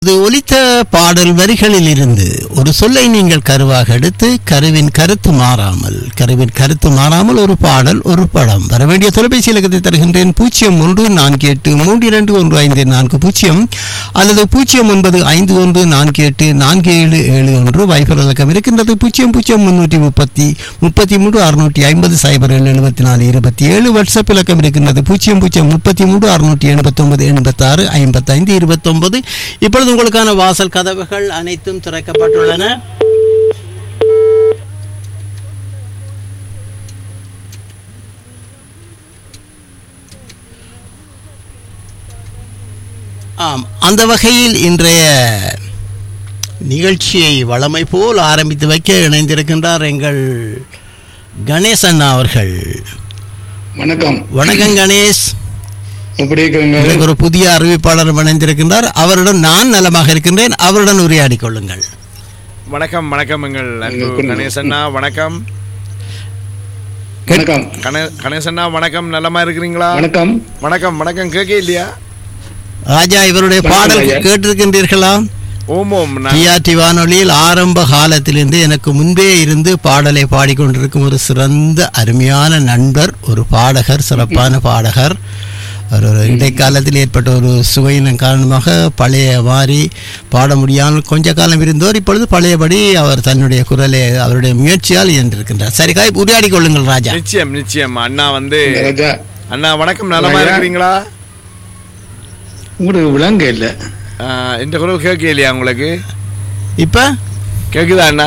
இது ஒலித்த பாடல் வரிகளில் இருந்து ஒரு சொல்லை நீங்கள் கருவாக எடுத்து கருவின் கருத்து மாறாமல் கருவின் கருத்து மாறாமல் ஒரு பாடல் ஒரு படம் வர வேண்டிய தொலைபேசி இலக்கத்தை தருகின்றேன் பூஜ்ஜியம் ஒன்று நான்கு எட்டு மூன்று இரண்டு ஒன்று ஐந்து நான்கு பூஜ்ஜியம் அல்லது பூஜ்ஜியம் ஒன்பது ஐந்து ஒன்று நான்கு எட்டு நான்கு ஏழு ஏழு ஒன்று வைபர் இலக்கம் இருக்கின்றது பூஜ்ஜியம் பூஜ்ஜியம் முன்னூற்றி முப்பத்தி முப்பத்தி மூன்று அறுநூற்றி ஐம்பது சைபர் ஏழு எழுபத்தி நாலு இருபத்தி ஏழு வாட்ஸ்அப் இலக்கம் இருக்கின்றது பூஜ்ஜியம் பூஜ்ஜியம் முப்பத்தி மூன்று அறுநூற்றி எண்பத்தொன்பது எண்பத்தாறு ஐம்பத்தைந்து இருபத்தொன்பது இப்பொழுது உங்களுக்கான வாசல் கதவுகள் அனைத்தும் திறக்கப்பட்டுள்ளன ஆம் அந்த வகையில் இன்றைய நிகழ்ச்சியை வளமை போல் ஆரம்பித்து வைக்க இணைந்திருக்கின்றார் எங்கள் கணேசன் அவர்கள் வணக்கம் வணக்கம் கணேஷ் எப்படி இருக்கிறீங்க இன்றைக்கு ஒரு புதிய அறிவிப்பாளர் இணைந்திருக்கின்றார் அவருடன் நான் நலமாக இருக்கின்றேன் அவருடன் உரையாடிக் கொள்ளுங்கள் வணக்கம் வணக்கம் எங்கள் அன்பு வணக்கம். கணேசண்ணா வணக்கம் வணக்கம் கணே- கணேசண்ணா வணக்கம் நலமா இருக்கிறீங்களா வணக்கம் வணக்கம் வணக்கம் கேட்க இல்லையா ராஜா இவருடைய வணக்கம் பாடல் ஐயா. கேட்டிருக்கின்றீர்களா ஓம் ஓம் நான் டிஆர்டி வானொலியில் ஆரம்ப காலத்திலிருந்து எனக்கு முன்பே இருந்து பாடலை பாடிக்கொண்டிருக்கும் ஒரு சிறந்த அருமையான நண்பர் ஒரு பாடகர் சிறப்பான பாடகர் அவர் ஒரு இடைக்காலத்தில் ஏற்பட்ட ஒரு சுவையினம் காரணமாக பழைய மாதிரி பாட முடியாமல் கொஞ்ச காலம் இருந்தோர் இப்பொழுது பழையபடி அவர் தன்னுடைய குரலை அவருடைய முயற்சியால் இயன்றிருக்கின்றார் சரி காய் உரையாடி கொள்ளுங்கள் ராஜா நிச்சயம் நிச்சயம் அண்ணா வந்து ராஜா அண்ணா வணக்கம் நலமா ஐயா. இருக்கிறீங்களா உங்களுக்கு விளங்க இல்ல ஆஹ், இந்த குரல் கேட்க இல்லையா உங்களுக்கு இப்ப கேக்குதா அண்ணா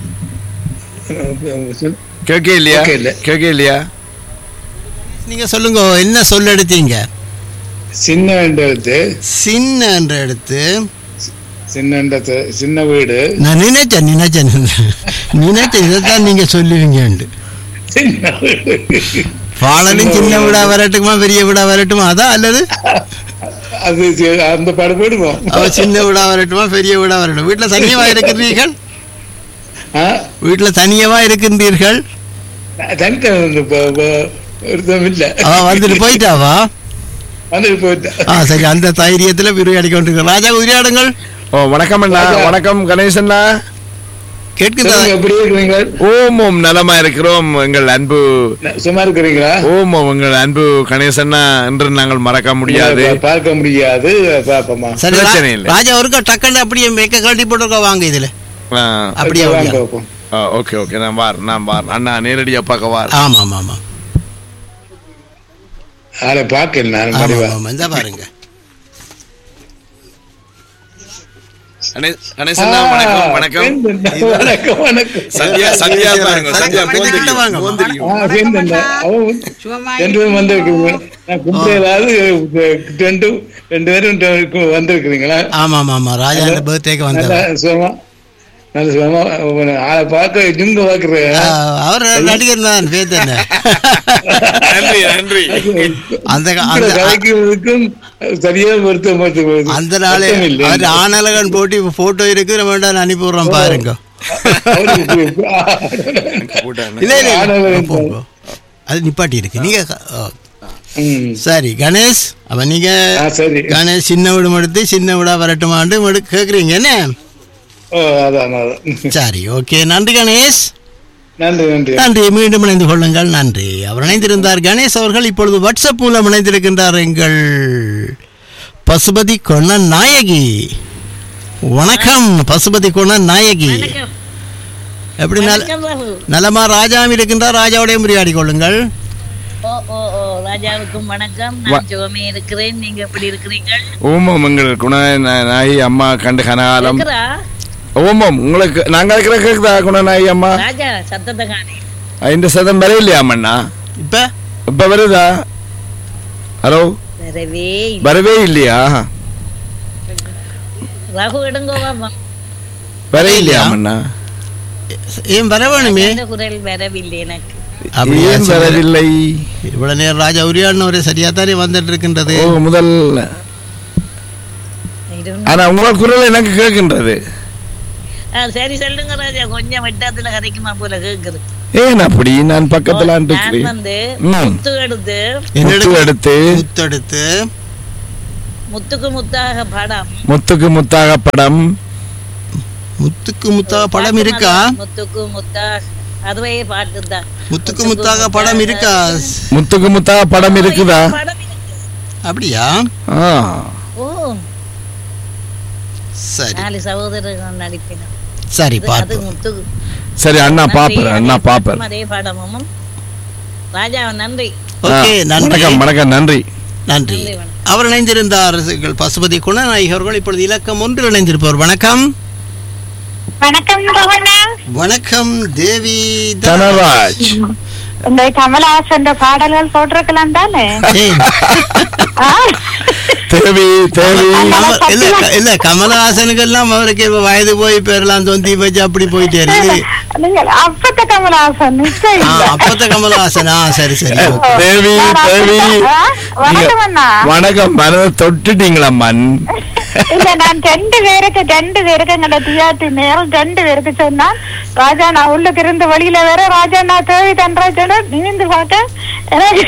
கேட்க இல்லையா கேட்க இல்ல. கேட்க இல்லையா நீங்க சொல்லுங்க என்ன சொல்ல எடுத்தீங்க சின்ன எடுத்து சின்ன என்ற எடுத்து சின்ன இடத்து சின்ன வீடு நான் நினைச்சேன் நினைச்சேன் நினைச்சேன் இதைத்தான் நீங்க சொல்லுவீங்கண்டு சின்ன வீடு பாடலும் சின்ன விடா வரட்டுமா பெரிய விடா வரட்டுமா அதான் அல்லது அது சி- அந்த பாடு போடுவோம் அவ சின்ன விடா வரட்டுமா பெரிய விடா வரட்டும் வீட்டுல தனியவா இருக்கின்றீர்கள் ஆ? வீட்டுல தனியவா இருக்கின்றீர்கள் தனித்த வந்து ப- ப- ஒருத்தம் இல்ல அவ வந்துட்டு போயிட்டாவா வந்துட்டு போயிட்டா ஆ சரி அந்த தைரியத்துல விருவாடி கொண்டிருக்க ராஜா உரையாடுங்கள் ஓ வணக்கம் அண்ணா ராஜா. வணக்கம் கணேசண்ணா கேட்கின்றதா சொல்லுங்க, எப்படி இருக்கிறீங்க ஓம் ஓம் நலமா இருக்கிறோம் எங்கள் அன்பு ந- சும்மா இருக்கிறீங்களா ஓம் ஓம் எங்கள் அன்பு கணேசண்ணா என்று நாங்கள் மறக்க முடியாது பா- பார்க்க முடியாது பாப்பமா சரி ரா- பிரச்சனை இல்லை. ராஜா ஒருக்கா டக்குன்னு அப்படியே மேக்க கழட்டி போட்டுருக்கா வாங்க இதுல ஆ, அப்படியே வாங்க வாங்க. பாப்போம். ஆ, ஓகே ஓகே நான் வார் நான் வார் அண்ணா நேரடியா பார்க்க வார் ஆமா ஆமா ஆமா ஆளை பார்க்கல நான் ஆமா மடிவா ஆமா இந்த பாருங்க கணே- கணேசண்ணா வணக்கம் வணக்கம் வணக்கம் வணக்கம் சந்தியா சந்தியா பாருங்க சந்தியா கொஞ்சம் போன் கிட்ட வாங்க. தெரியும் போன் தெரியும் ஆ, சேர்ந்தேன்டா. அவன் ரெண்டு பேரும் வந்திருக்கீங்க நான் கும்பிடையிலாவது ரெண்டு ரெண்டு பேரும் ரெண்டு வந்திருக்கிறீங்களா ஆமா ஆமா ஆமா ராஜா இந்த பர்த்டேக்கு நல்லா வந்தார் சுகமா நல்ல சுகமா உன்னை ஆளை பார்க்க ஜுங்க பாக்குறேன் ஆ, அவர் நடிகர் தான் பேர் என்ன நன்றி நன்றி அந்த க- அந்த கலைக்கிறதுக்கும் சரியா பொருத்தம் பொருத்தம் அந்த நாளே பொருத்தம் இல்லை. அவர் ஆனலகன் போட்டி போட்டோ இருக்கு நம்ம வேண்டாம் அனுப்பி விடுறோம் பாருங்க அவருக்கு கூட்டாண்ணா. இல்ல இல்ல, இல்ல ஆனலகன் போ, போ. அது நிப்பாட்டி இருக்கு நீங்க ஓ, ம். சரி கணேஷ் அப்ப நீங்க ஆ, சரி கணேஷ் சின்ன விடம் எடுத்து சின்ன விடா வரட்டுமாண்டு மடு- கேக்குறீங்க என்ன ஓ அதான் அதான் சரி ஓகே நன்றி கணேஷ் நன்றி நன்றி நன்றி மீண்டும் இணைந்து கொள்ளுங்கள் நன்றி அவர் இணைந்திருந்தார் கணேஷ் அவர்கள் இப்பொழுது வாட்ஸ்அப் மூலம் இணைந்திருக்கின்றார் எங்கள் பசுபதி கொணன் நாயகி வணக்கம் பசுபதி கொணன் நாயகி எப்படி நல வணக்கம் பாபு. நலமா ராஜாவும் இருக்கின்றார் ராஜாவுடைய உரையாடி கொள்ளுங்கள் ஓ ஓ ஓ ராஜாவுக்கும் வணக்கம் வ- நான் சுகமே இருக்கிறேன் நீங்க எப்படி இருக்கிறீர்கள் ஓம் ஓம் எங்கள் குண நா- நாயி அம்மா கண்டு கனகாலம் இருக்கிறா ஓம் ஓம் உங்களுக்கு நாங்க இருக்கிற கேக்குதா குண நாயி அம்மா ராஜா சத்தத்தை காணே இந்த சதம் வர இல்லையா அம்மண்ணா இப்ப இப்ப வருதா ஹலோ வரவே இல்லை. வரவே இல்லையா ரகு எடுங்கோ பாப்பா வர இல்லையா அம்மண்ணா ஏன் வர வேணுமே அந்த குரல் வரவில்லை எனக்கு அப்படியா ஏன் சரி. வரவில்லை இவ்வளவு நேரம் ராஜா உரையாடினவரே சரியா தானே வந்துட்டு இருக்கின்றது ஓ முதல் இரு- ஆனா உங்கள் குரல் எனக்கு கேட்கின்றது ஆ, சரி சொல்லுங்க ராஜா கொஞ்சம் வெட்டாத்துல கதைக்குமா போல கேக்குது ஏன் அப்படி நான் பக்கத்துல நான் இருக்கிறேன் வந்து ம். முத்து எடுத்து என்னிடம் முத்து எடுத்து முத்தெடுத்து முத்துக்கு முத்தாக படம் முத்துக்கு முத்தாக படம் முத்துக்கு முத்தாக படம் இருக்கா முத்துக்கு முத்தாக அதுவே பாட்டு தான் முத்துக்கு முத்தாக படம் இருக்கா முத்துக்கு முத்தாக படம் இருக்குதா படம் இருக்கு. அப்படியா ஆ. ஓ சரி நாலு சகோதரர்கள் நடிப்பினர் சரி அது- அது பார்ப்போம் முத்துக்கு சரி அண்ணா நன்றி. பாப்பேன் அண்ணா பாப்பேன் அதே படமும் ராஜா நன்றி ஓகே ஆ, நன்றி வணக்கம் வணக்கம் நன்றி நன்றி நன்றி, வணக்கம். அவர் இணைந்திருந்தார் எங்கள் பசுபதி குணநாயகி அவர்கள் இப்பொழுது இலக்கம் ஒன்று இணைந்திருப்பவர் வணக்கம் வணக்கம் ரோஹனா வணக்கம் தேவி தனராஜ் இந்த கமலஹாசன் பாடல்கள் போட்டிருக்கலாம் தானே ஏய், ஆ? தேவி தேவி கமல்- இல்ல க- இல்ல கமலஹாசனுக்கு எல்லாம் அவருக்கு இப்ப வயது போய் பேரெல்லாம் தொந்தி வச்சு அப்படி போயிட்டே இருக்கு நீங்கள் அப்பத்த கமலஹாசன் நிச்சயம் ஆ, இல்ல. அப்பத்த கமலஹாசன் ஆ சரி சரி தேவி நான் தேவி அப்பத்த- ஆ? வணக்கம் அண்ணா வணக்கம் மனதை தொட்டுட்டீங்களா மண் இல்ல நான் ரெண்டு பேருக்கு ரெண்டு பேருக்கு எங்களோட தியாத்தி நேரம் ரெண்டு பேருக்கு சொன்னான் ராஜா நான் உள்ளுக்கு இருந்து வெளியில வேற ராஜா நான் தேவி தன்ராஜோட நிமிந்து பார்க்க எனக்கு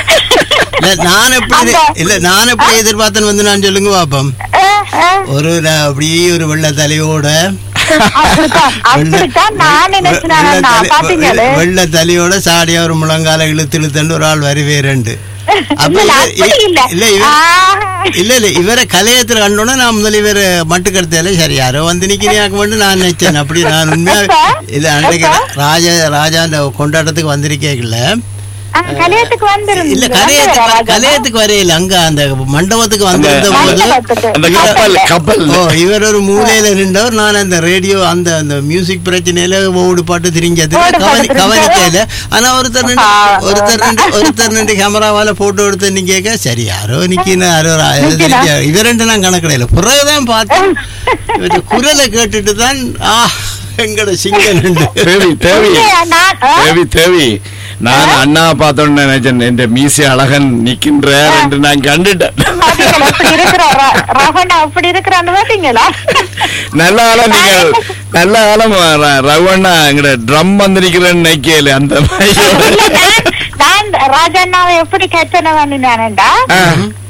இல்ல நான் எப்படி அந்த- இல்ல நான் எப்படி எதிர்பார்த்தேன்னு வந்து நான் சொல்லுங்க பாப்போம் ஆ, ஆ. ஒரு ர- அப்படியே ஒரு வெள்ளை தலையோட அப்படித்தான் அப்படித்தான் நான் நினைச்சேன் வெள்ளை அண்ணா. தலை- பாத்தீங்களே வெள்ளை தலையோட சாடியா ஒரு முழங்கால இழுத்து இழுத்துன்னு ஒரு ஆள் வருவே ரெண்டு அப்ப இல்ல, இவ- அப்படி இல்ல. இல்ல இவ- ஆ. இல்ல இல்ல இவரை கலையத்துல கண்டோன்னா நான் முதல்ல இவரை மட்டு கருத்தால சரி யாரோ வந்து நிக்கிறீங்க மட்டும் நான் நினைச்சேன் அப்படி நான் உண்மையா எப்ப? இல்ல அன்றைக்கு எப்ப? ராஜா ராஜா அந்த கொண்டாட்டத்துக்கு வந்திருக்கேங்கல்ல ஆ, கல்யாணத்துக்கு வந்திருந்தீங்க. இல்ல வந்தவரா கலையத்துக்கு ராஜா? கலையத்துக்கு வரையில அங்க அந்த மண்டபத்துக்கு வந்திருந்த போது மண்டபத்துக்கு. அந்த கப்பல் கப்பல் ஓ இவர் ஒரு மூலையில நின்றவர் நான் அந்த ரேடியோ அந்த அந்த மியூசிக் பிரச்சனையில ஓடு பாட்டு திரிஞ்சது ஓடு கவனி பாட்டு கவனிக்கல ஆனா ஒருத்தர் நின்று ஆ, ஒருத்தர் நின்று ஒருத்தர் நின்று கேமராவால போட்டோ எடுத்து நீ கேட்க சரி யாரோ நிக்கின யாரோ ரா- நிக்கினா. இவர் ரெண்டு நான் கணக்கிடல பிறகுதான் பார்த்தேன் இவருடைய குரலை கேட்டுட்டு தான் ஆ எங்கட சிங்கம் நின்று தேவி தேவி இல்லையா, நான், ஆ? தேவி தேவி நான் அண்ணா பார்த்தோன்னு நினைச்சேன் என் மீசி அழகன் நிக்கின்ற என்று நான் கண்டுட்டேன் பாத்தீங்களா, இப்படி இருக்கிற ர- ரவணா இப்படி இருக்கிறான்னு பாத்தீங்களா? நல்ல காலம் நீங்க நல்ல காலம் ர- ரகுவண்ணா எங்கட ட்ரம் வந்து நிக்கிறேன்னு நினைக்கல அந்த மாதிரி இல்ல, நான் நான் ராஜண்ணாவை எப்படி கெட்டன பண்ணினானேண்டா ஆ.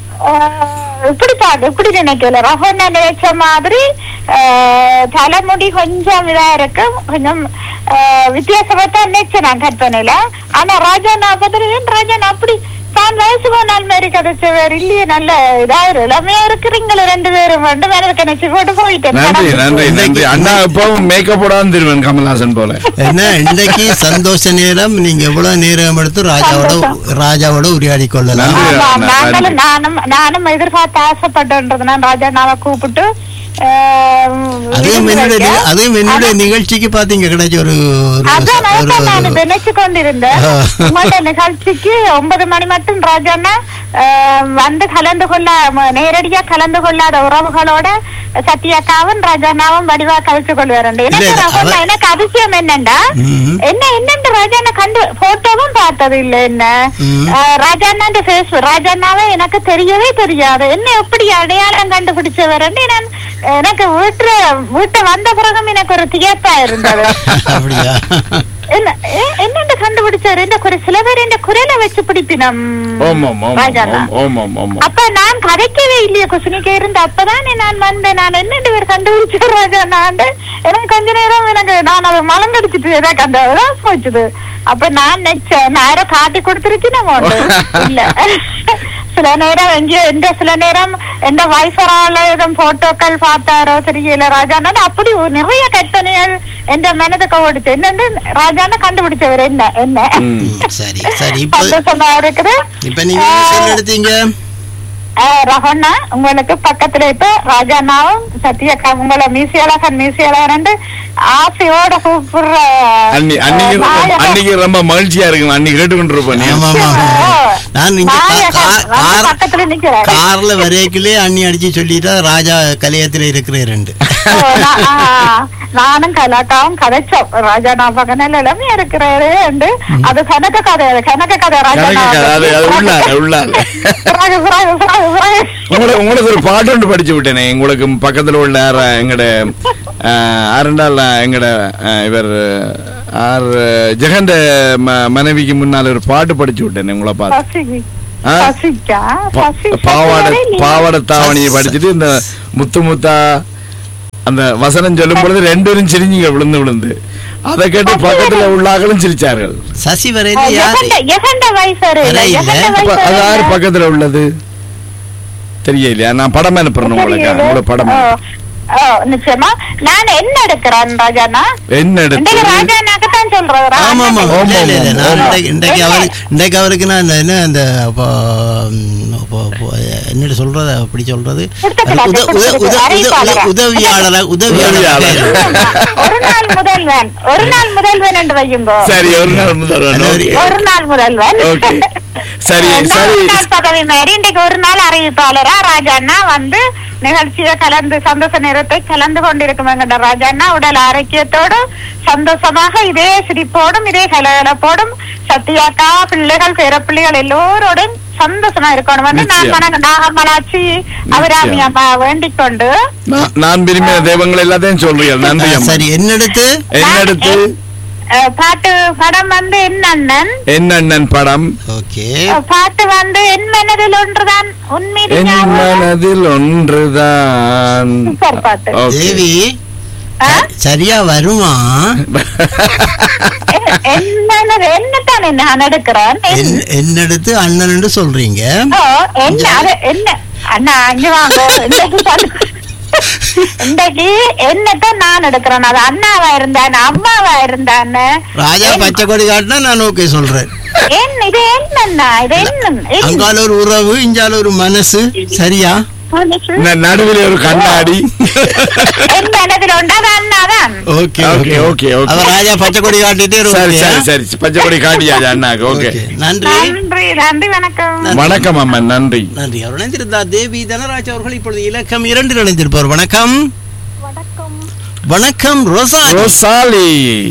இப்படி பாரு இப்படி நினைக்கல ரஹோனா நினைச்ச மாதிரி ஆஹ், தலைமுடி கொஞ்சம் இதா இருக்கு கொஞ்சம் ஆஹ், வித்தியாசமா தான் நினைச்சேன் நான் கற்பனையில ஆனா ராஜாண்ணா பார்த்துட்டு ஏன் ராஜாண்ணா அப்படி தான் வயசு போனால் மாதிரி கதைச்சவர் இல்லையே நல்ல இதாயிரும் இளமையா இருக்கிறீங்களே ரெண்டு பேரும் ரெண்டு பேரும் நினைச்சு போட்டு போயிட்டேன் நன்றி நன்றி நன்றி அண்ணா எப்பவும் மேக்கப் போடாம திருவேன் கமல்ஹாசன் போல என்ன இன்றைக்கு சந்தோஷ நேரம் நீங்க எவ்வளவு நேரம் எடுத்து ராஜாவோட ராஜாவோட உரையாடி கொள்ளலாம் நன்றி. ஆமா, நன்றி. நாங்களும் நானும் நானும் எதிர்பார்த்து ஆசைப்பட்டேன்றது நான் ராஜா நாவை கூப்பிட்டு ஆஹ், அதுவும் என்னுடைய விருந்து நி- அதுவும் என்னுடைய ஆனா- நிகழ்ச்சிக்கு பாத்தீங்க கிடைச்ச ஒரு ஒரு- அதான் ஒரு- நான் நான் ஒரு- நினைச்சு கொண்டிருந்தேன் ஆ. உங்களோட நிகழ்ச்சிக்கு ஒன்பது மணி மட்டும் ராஜாண்ணா ஆஹ், வந்து கலந்து கொள்ள ம- நேரடியா கலந்து கொள்ளாத உறவுகளோட சத்யாக்காவும் ராஜாண்ணாவும் வடிவா கழிச்சு கொள்வார் எனக்கு இல்ல, ரகுண்ணா, அவ- எனக்கு அதிசயம் என்னண்டா ம்ம். என்ன என்னண்டு ராஜாண்ணா கண்டு போட்டோவும் பார்த்தது இல்ல என்ன ம். ஆஹ், ராஜாண்ணாண்ட ஃபேஸ் ராஜாண்ணாவே எனக்கு தெரியவே தெரியாது என்ன எப்படி அடையாளம் கண்டுபிடிச்சவரன்னு நான் எனக்கு வீட்டுல வீட்டை வந்த பிறகும் எனக்கு ஒரு தியப்பா இருந்தது அப்படியா என்ன ஏ- என்னண்டு கண்டுபிடிச்சாரு இந்த குரல் சில பேர் இந்த குரலை வச்சு பிடிப்பினம் ஓம் ஓம் ஓம் ராஜாண்ணா. ஓம் ஓம் ஓம் ஓம் அப்ப நான் கதைக்கவே இல்லையே குசுனிக்க இருந்து அப்பதானே நான் வந்தேன் நான் என்னண்டு பேர் கண்டுபிடிச்ச ராஜா நான் எனக்கு கொஞ்ச நேரம் எனக்கு நான் அதை மலங்கடிச்சிட்டு எனக்கு அந்த இதான் போச்சுது அப்ப நான் நினைச்சேன் நான் யாரோ காட்டி கொடுத்துருச்சு நம்ம இல்ல சில நேரம் எங்கேயோ எந்த சில நேரம் எந்த வயசரால எதுவும் போட்டோக்கள் பார்த்தாரோ தெரியல ராஜாண்ணா அப்படி ஒரு நிறைய கற்பனைகள் எந்த மனதுக்கு ஓடுச்சு என்னன்னு ராஜாண்ணா கண்டுபிடிச்சவர் என்ன என்ன ம், சரி சரி இப்ப சந்தோஷமா இருக்குது இப்ப நீங்க என்ன சொல்லி எடுத்தீங்க ஆஹ் ரஹண்ணா உங்களுக்கு பக்கத்துல இப்ப ராஜாண்ணாவும் சத்யக்கா உங்களை மீசியழகன் மீசியழகன் ஆசையோட கூப்பிடுற அன்னி அன்னைக்கு ரொம்ப- நாயகன். அன்னைக்கு ரொம்ப மகிழ்ச்சியா இருக்கும் அன்னைக்கு கேட்டுக்கொண்டு இருப்போம் நீ ஆமா ஆமா ஆமா. நான் இங்க கா- நாயகன் கா- வந்து கார் பக்கத்துல நிக்கிறாரு கார்ல வரைக்கிலே அண்ணி அடிச்சு சொல்லிட்டா ராஜா கலையத்துல இருக்கிற ரெண்டு ஓ, நான்- ஆ, நானும் கலாக்காவும் கதைச்சோம் ராஜா நான் பக்கம் எல்லாமே இருக்கிறாரு அது கணக்க கதை அது கணக்க கதை ராஜா கணக்கு கதை, அது அது உள்ளால உள்ளால பிறகு, பிறகு, பிறகு, பிறகு. உங்களுக்கு உங்களுக்கு ஒரு பாட்டு ஒன்று படிச்சு விட்டேனே உங்களுக்கு பக்கத்துல உள்ள யார- எங்கட ஆரண்டால் எங்கட அஹ், இவர் ஆர் ஜெகண்ட ம- மனைவிக்கு முன்னால் ஒரு பாட்டு படிச்சு விட்டேனே உங்களை பார்த்து பசிக்கு. ஆ? சசிக்கா பா- சசி பாவாடை சசி இல்லையா? பாவாடை தாவணியை சசி- படிச்சுட்டு இந்த முத்து முத்தா அந்த வசனம் சொல்லும் பொழுது ரெண்டு பேரும் சிரிஞ்சிங்க விழுந்து விழுந்து அதை கேட்டு பக்கத்துல உள்ளாக்களும் சிரிச்சார்கள் சசி ஆ, வரையில யாரு எகண்ட- எகண்ட வயசரு இல்ல, அரை இல்ல. எகண்ட அப்ப அது வயசரு யாரு இல்ல. பக்கத்துல உள்ளது தெரியலையா நான் படம் அனுப்புறேன் உங்களுக்கு தெரியல. உங்களுக்கு படம் ஓ, ஓ, நிச்சயமா நான் என்ன எடுக்கிறேன் ராஜாண்ணா என்ன இன்றைக்கு எடுத்து ராஜாண்ணாக்கத்தான் சொல்றேன் ஆமா ஆமா ஆமா, இல்ல, இல்ல, இல்ல. நான் ஆமா. இன்றைக்கு- இன்றைக்கு என்ன? அவருக்கு இன்றைக்கு அவருக்கு நான் இந்த என்ன அந்த இப்போ, ம், இப்போ, இப்போ, என்னடி சொல்றது அப்படி சொல்றது கொடுத்துக்கலாம், உத- உத- உத- உத- அறிவிப்பாளரா? உதவியாளரா உதவியாளர் உதவியாளர். ஒரு நாள் முதல்வன் ஒரு நாள் முதல்வன் என்று வையுங்கோ சரி ஒரு நாள் முதல் அதாவது okay. ஒரு நாள் முதல்வன் Okay. சரி, நான் சரி. ஒரு நாள் பதவி மாறி இன்றைக்கு ஒரு நாள் அறிவிப்பாளரா ராஜாண்ணா வந்து நிகழ்ச்சியை கலந்து சந்தோஷ நேரத்தை கலந்து கொண்டிருக்கும் எங்கட ராஜாண்ணா உடல் ஆரோக்கியத்தோடு சந்தோஷமாக இதே சிரிப்போடும் இதே கலகலப்போடும் சத்யாக்கா பிள்ளைகள் பேரப்பிள்ளைகள் எல்லோரோடும் சந்தோஷமா இருக்கணும் வந்து நான் நிச்சயம். மன நாகமலாட்சி அவராமி அம்மா வேண்டிக் கொண்டு நான்- நான் விரும்பின தெய்வங்கள் எல்லாத்தையும் சொல்றீங்க நன்றி அம்மா. சரி என்னெடுத்து என்ன எடுத்து அஹ், பாட்டு படம் வந்து என் அண்ணன் என்ன அண்ணன் படம் ஓகே அஹ், பாட்டு வந்து என் மனதில் ஒன்றுதான் உன்மீது என் ஞாபகம். மனதில் ஒன்றுதான் சூப்பர் பாட்டு. Okay. தேவி ஆ? சரியா வருமா எ- என் மனது என்னத்தான் நான் எடுக்கிறேன் என்- என்- என்னெடுத்து அண்ணன் சொல்றீங்க ஓ, என்ன அது என்ன அண்ணா அங்க வாங்க இன்னைக்கு சொல்லு. இன்னைக்கு என்னத்தான் நான் எடுக்கிறேன் அது அண்ணாவா இருந்தான் அம்மாவா இருந்தான்னு ராஜா பச்சை கொடி காட்டினா நான் ஓகே சொல்றேன் என்ன இது என்னண்ணா இது என்ன என்ன? அங்கால ஒரு உறவு இங்கால ஒரு மனசு சரியா இந்த நடுவில் ஒரு கண்ணாடி என் மனதில் உண்டு அது அண்ணாதான் ஓகே Okay, okay, okay. அவ ராஜா பச்சை கொடி காட்டிட்டே சரி இருப்பாரு. சரி சரி பச்சை கொடி காட்டியாச்சு அண்ணாக்கு ஓகே Okay, நன்றி நன்றி நன்றி வணக்கம் வணக்கம் அம்மா நன்றி நன்றி அவர் இணைந்திருந்தார் தேவி தனராஜ் அவர்கள் இப்பொழுது இலக்கம் இரண்டு இணைந்திருப்பார் வணக்கம் வணக்கம் வணக்கம் ரோசா ரோசாலி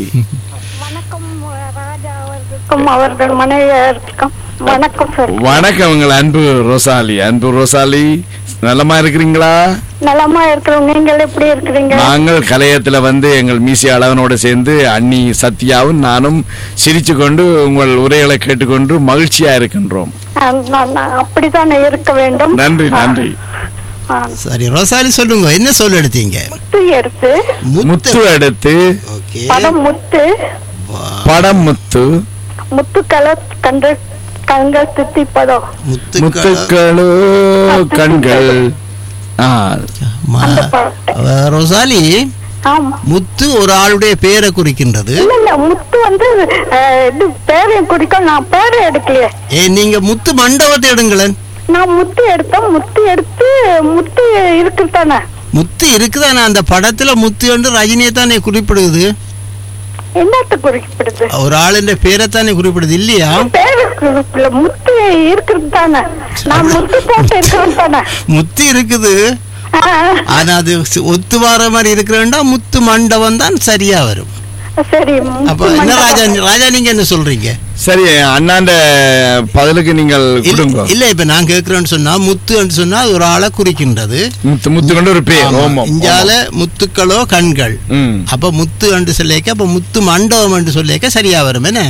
வணக்கம் ராஜா அவர்களுக்கும் அவர்கள் மனைவியருக்கும் வணக்கம் சார் வணக்கம் உங்கள் அன்பு ரோசாலி அன்பு ரோசாலி நலமா இருக்கிறீங்களா நலமா இருக்கிறோம் நீங்கள் எப்படி இருக்கிறீங்க நாங்கள் கலையத்துல வந்து எங்கள் மீசி அளவனோட சேர்ந்து அண்ணி சத்யாவும் நானும் சிரிச்சு கொண்டு உங்கள் உரைகளை கேட்டுக்கொண்டு மகிழ்ச்சியா இருக்கின்றோம் நான்- நான் நான் அப்படித்தான் இருக்க வேண்டும் நன்றி நன்றி ஆ, சரி ரோசாலி சொல்லுங்க என்ன சொல்ல எடுத்தீங்க முத்து எடுத்து முத்து எடுத்து ஓகே படம் முத்து படம் முத்து முத்துக்களை கண்டு கண்கள் தித்திப்பதோ முத்துக்கள் முத்துக்களோ கண்கள் ஆ அந்த பாட்டு அவ- ரோசாலி ஆமா முத்து ஒரு ஆளுடைய பெயரை குறிக்கின்றது இல்ல இல்ல முத்து வந்து அஹ், இது பேரையும் குறிக்கும் நான் பேரை எடுக்கலையே ஏ நீங்க முத்து மண்டபத்தை எடுங்களேன் நான் முத்து எடுத்தேன் முத்து எடுத்து முத்து இருக்குது தானே முத்து இருக்குதானே அந்த படத்துல முத்து என்று ரஜினியை தானே குறிப்பிடுது என்னத்த குறிப்பிடுது ஒரு ஆளுடைய பேரை தானே குறிப்பிடுது இல்லையா பேரு குறிப்பிடல முத்து இருக்குது தானே நான் முத்து போட்டு இருக்கிறேன் தானே முத்து இருக்குது ஆ, ஆனா அது சி- ஒத்து வர மாதிரி இருக்கிறேன்டா முத்து மண்டபம் தான் சரியா வரும் சரி அப்ப முத்து என்ன ராஜா மண்டபம். ராஜா நீங்க என்ன சொல்றீங்க சரி அண்ணாண்ட பதிலுக்கு நீங்கள் இல்ல- கொடுங்க இல்ல இப்ப நான் கேக்குறேன்னு சொன்னா முத்துன்னு சொன்னா அது ஒரு ஆளை குறிக்கின்றது முத்து முத்து கொண்டு ஒரு பேர் ஆமா. ஓமம் இஞ்சால முத்துக்களோ கண்கள் ம் அப்ப முத்து என்று சொல்லிக்க அப்ப முத்து மண்டபம் என்று சொல்லிக்க சரியா வரும் என்ன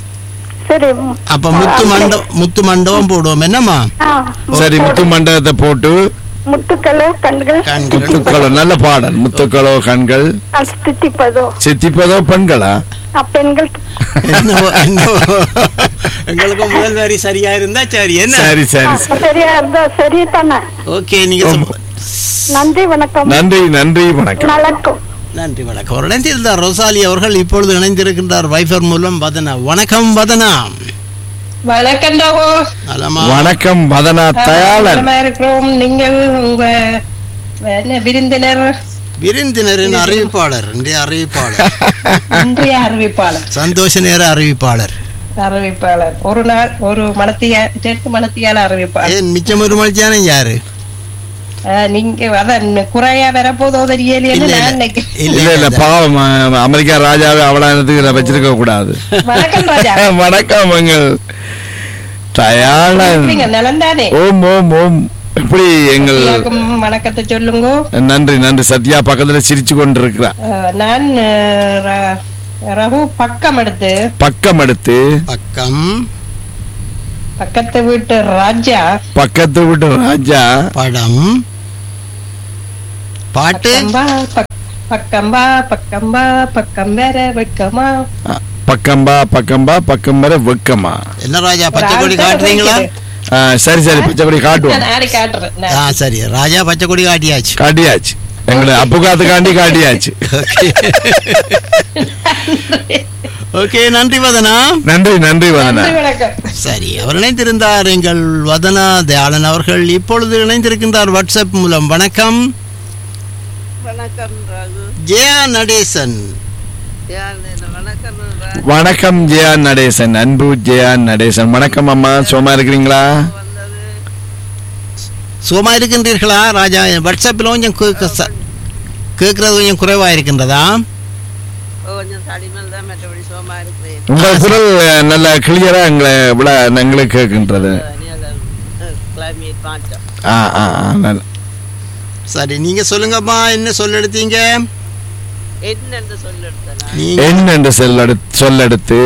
சரி அப்ப முத்து மண்டபம் முத்து மண்டபம் போடுவோம் என்னம்மா ஆ, சரி முத்து மண்டபத்தை போட்டு முத்துக்களோ கண்கள் கண்கள் முத்துக்களோ நல்ல பாடல் முத்துக்களோ கண்கள் அது தித்திப்பதோ சித்திப்பதோ பெண்களா ஆ, பெண்கள் என்னவோ என்னவோ எங்களுக்கு முதல் வரி சரியா இருந்தா சரி என்ன சரி சரி ஆ, சரி சரியா இருந்தா சரி தானே ஓகே நீங்க சொல்- நன்றி வணக்கம் நன்றி நன்றி வணக்கம் வணக்கம் நன்றி வணக்கம் ஒரு இணைந்திருந்தார் ரோசாலி அவர்கள் இப்பொழுது இணைந்திருக்கின்றார் வைஃபர் மூலம் வதனா வணக்கம் வதனா வணக்கம் டாகோ நலமா வணக்கம் வதனா தயாளன் நலமா இருக்கிறோம் நீங்கள் உங்க என்ன விருந்தினர் விருந்தினரின் அறிவிப்பாளர் இன்றைய அறிவிப்பாளர் இன்றைய அறிவிப்பாளர் சந்தோஷ நேர அறிவிப்பாளர் அறிவிப்பாளர் ஒரு நாள் ஒரு மனத்திய ரெண்டு மனத்தியால அறிவிப்பாளர் ஏன் மிச்சம் ஒரு மனுஷானே யாரு அஹ், நீங்க அதான் குறையா வரப்போதோ தெரியலையே இல்ல, நான் இல்ல. நினைக்கிறேன் இல்ல, இல்ல இல்ல இல்ல. பாவம் அஹ், அமெரிக்கா ராஜாவை அவலானதுக்கு வச்சிருக்க கூடாது வணக்கம் ராஜா வணக்கம் எங்கள் தயாளன் எப்படிங்க நலம் தானே ஓம் ஓம் ஓம் எப்படி எங்கள் எல்லாருக்கும் வணக்கத்தை சொல்லுங்க நன்றி நன்றி சத்யா பக்கத்துல சிரிச்சு கொண்டிருக்கிறா அஹ், நான் அஹ், ர- ரகு பக்கம் எடுத்து பக்கம் எடுத்து பக்கம் பக்கத்து வீட்டு ராஜா பக்கத்து வீட்டு ராஜா படம் பாட்டு பக்கம்பா பக்- பக்கம்பா பக்கம்பா பக்கம் வேற வெக்கமா ஆ, பக்கம்பா பக்கம்பா பக்கம் வர வெக்கமா என்ன ராஜா ஒரு பச்சை கொடி ஆள் தான் காட்டுறீங்களா வைக்குது. ஆ, சரி சரி பச்சைப்படி காட்டுவோம் நான் ஆடி காட்டுறேன் ஆ நான். சரி ராஜா பச்சை கொடி காட்டியாச்சு காட்டியாச்சு எங்களை அப்புகாத்துக்காண்டி காட்டியாச்சு ஓகே நன்றி வதனா நன்றி நன்றி வதனா நன்றி வணக்கம் சரி அவர் இணைந்திருந்தார் எங்கள் வதனா தயாளன் அவர்கள் இப்பொழுது இணைந்திருக்கின்றார் வாட்ஸ்அப் மூலம் வணக்கம் வணக்கம் ராகு ஜெயா நடேசன் யார் இது? வணக்கம் ராகு வணக்கம் ஜெயா நடேசன் அன்பு ஜெயா நடேசன் வணக்கம் அம்மா சும்மா இருக்கிறீங்களா வந்தது சுகமா இருக்கின்றீர்களா ராஜா வாட்ஸ்அப்பில் கொஞ்சம் கேட்க ச- கேட்கறது கொஞ்சம் குறைவா இருக்கின்றதா கொஞ்சம் தடிமல் தான் மற்றபடி சோமா இருக்கிறேன் உங்கள் குரல் அஹ், நல்ல கிளியரா எங்களை விட எங்களுக்கு கேட்கின்றது கிளைமேட் மாற்றம் ஆ ஆ ஆ நல்ல சரி நீங்க சொல்லுங்கம்மா என்ன சொல்ல எடுத்தீங்க என்னென்று சொல்லெடுத்தனா நீங்க என் என்று சொல்லெடுத்து சொல்லெடுத்து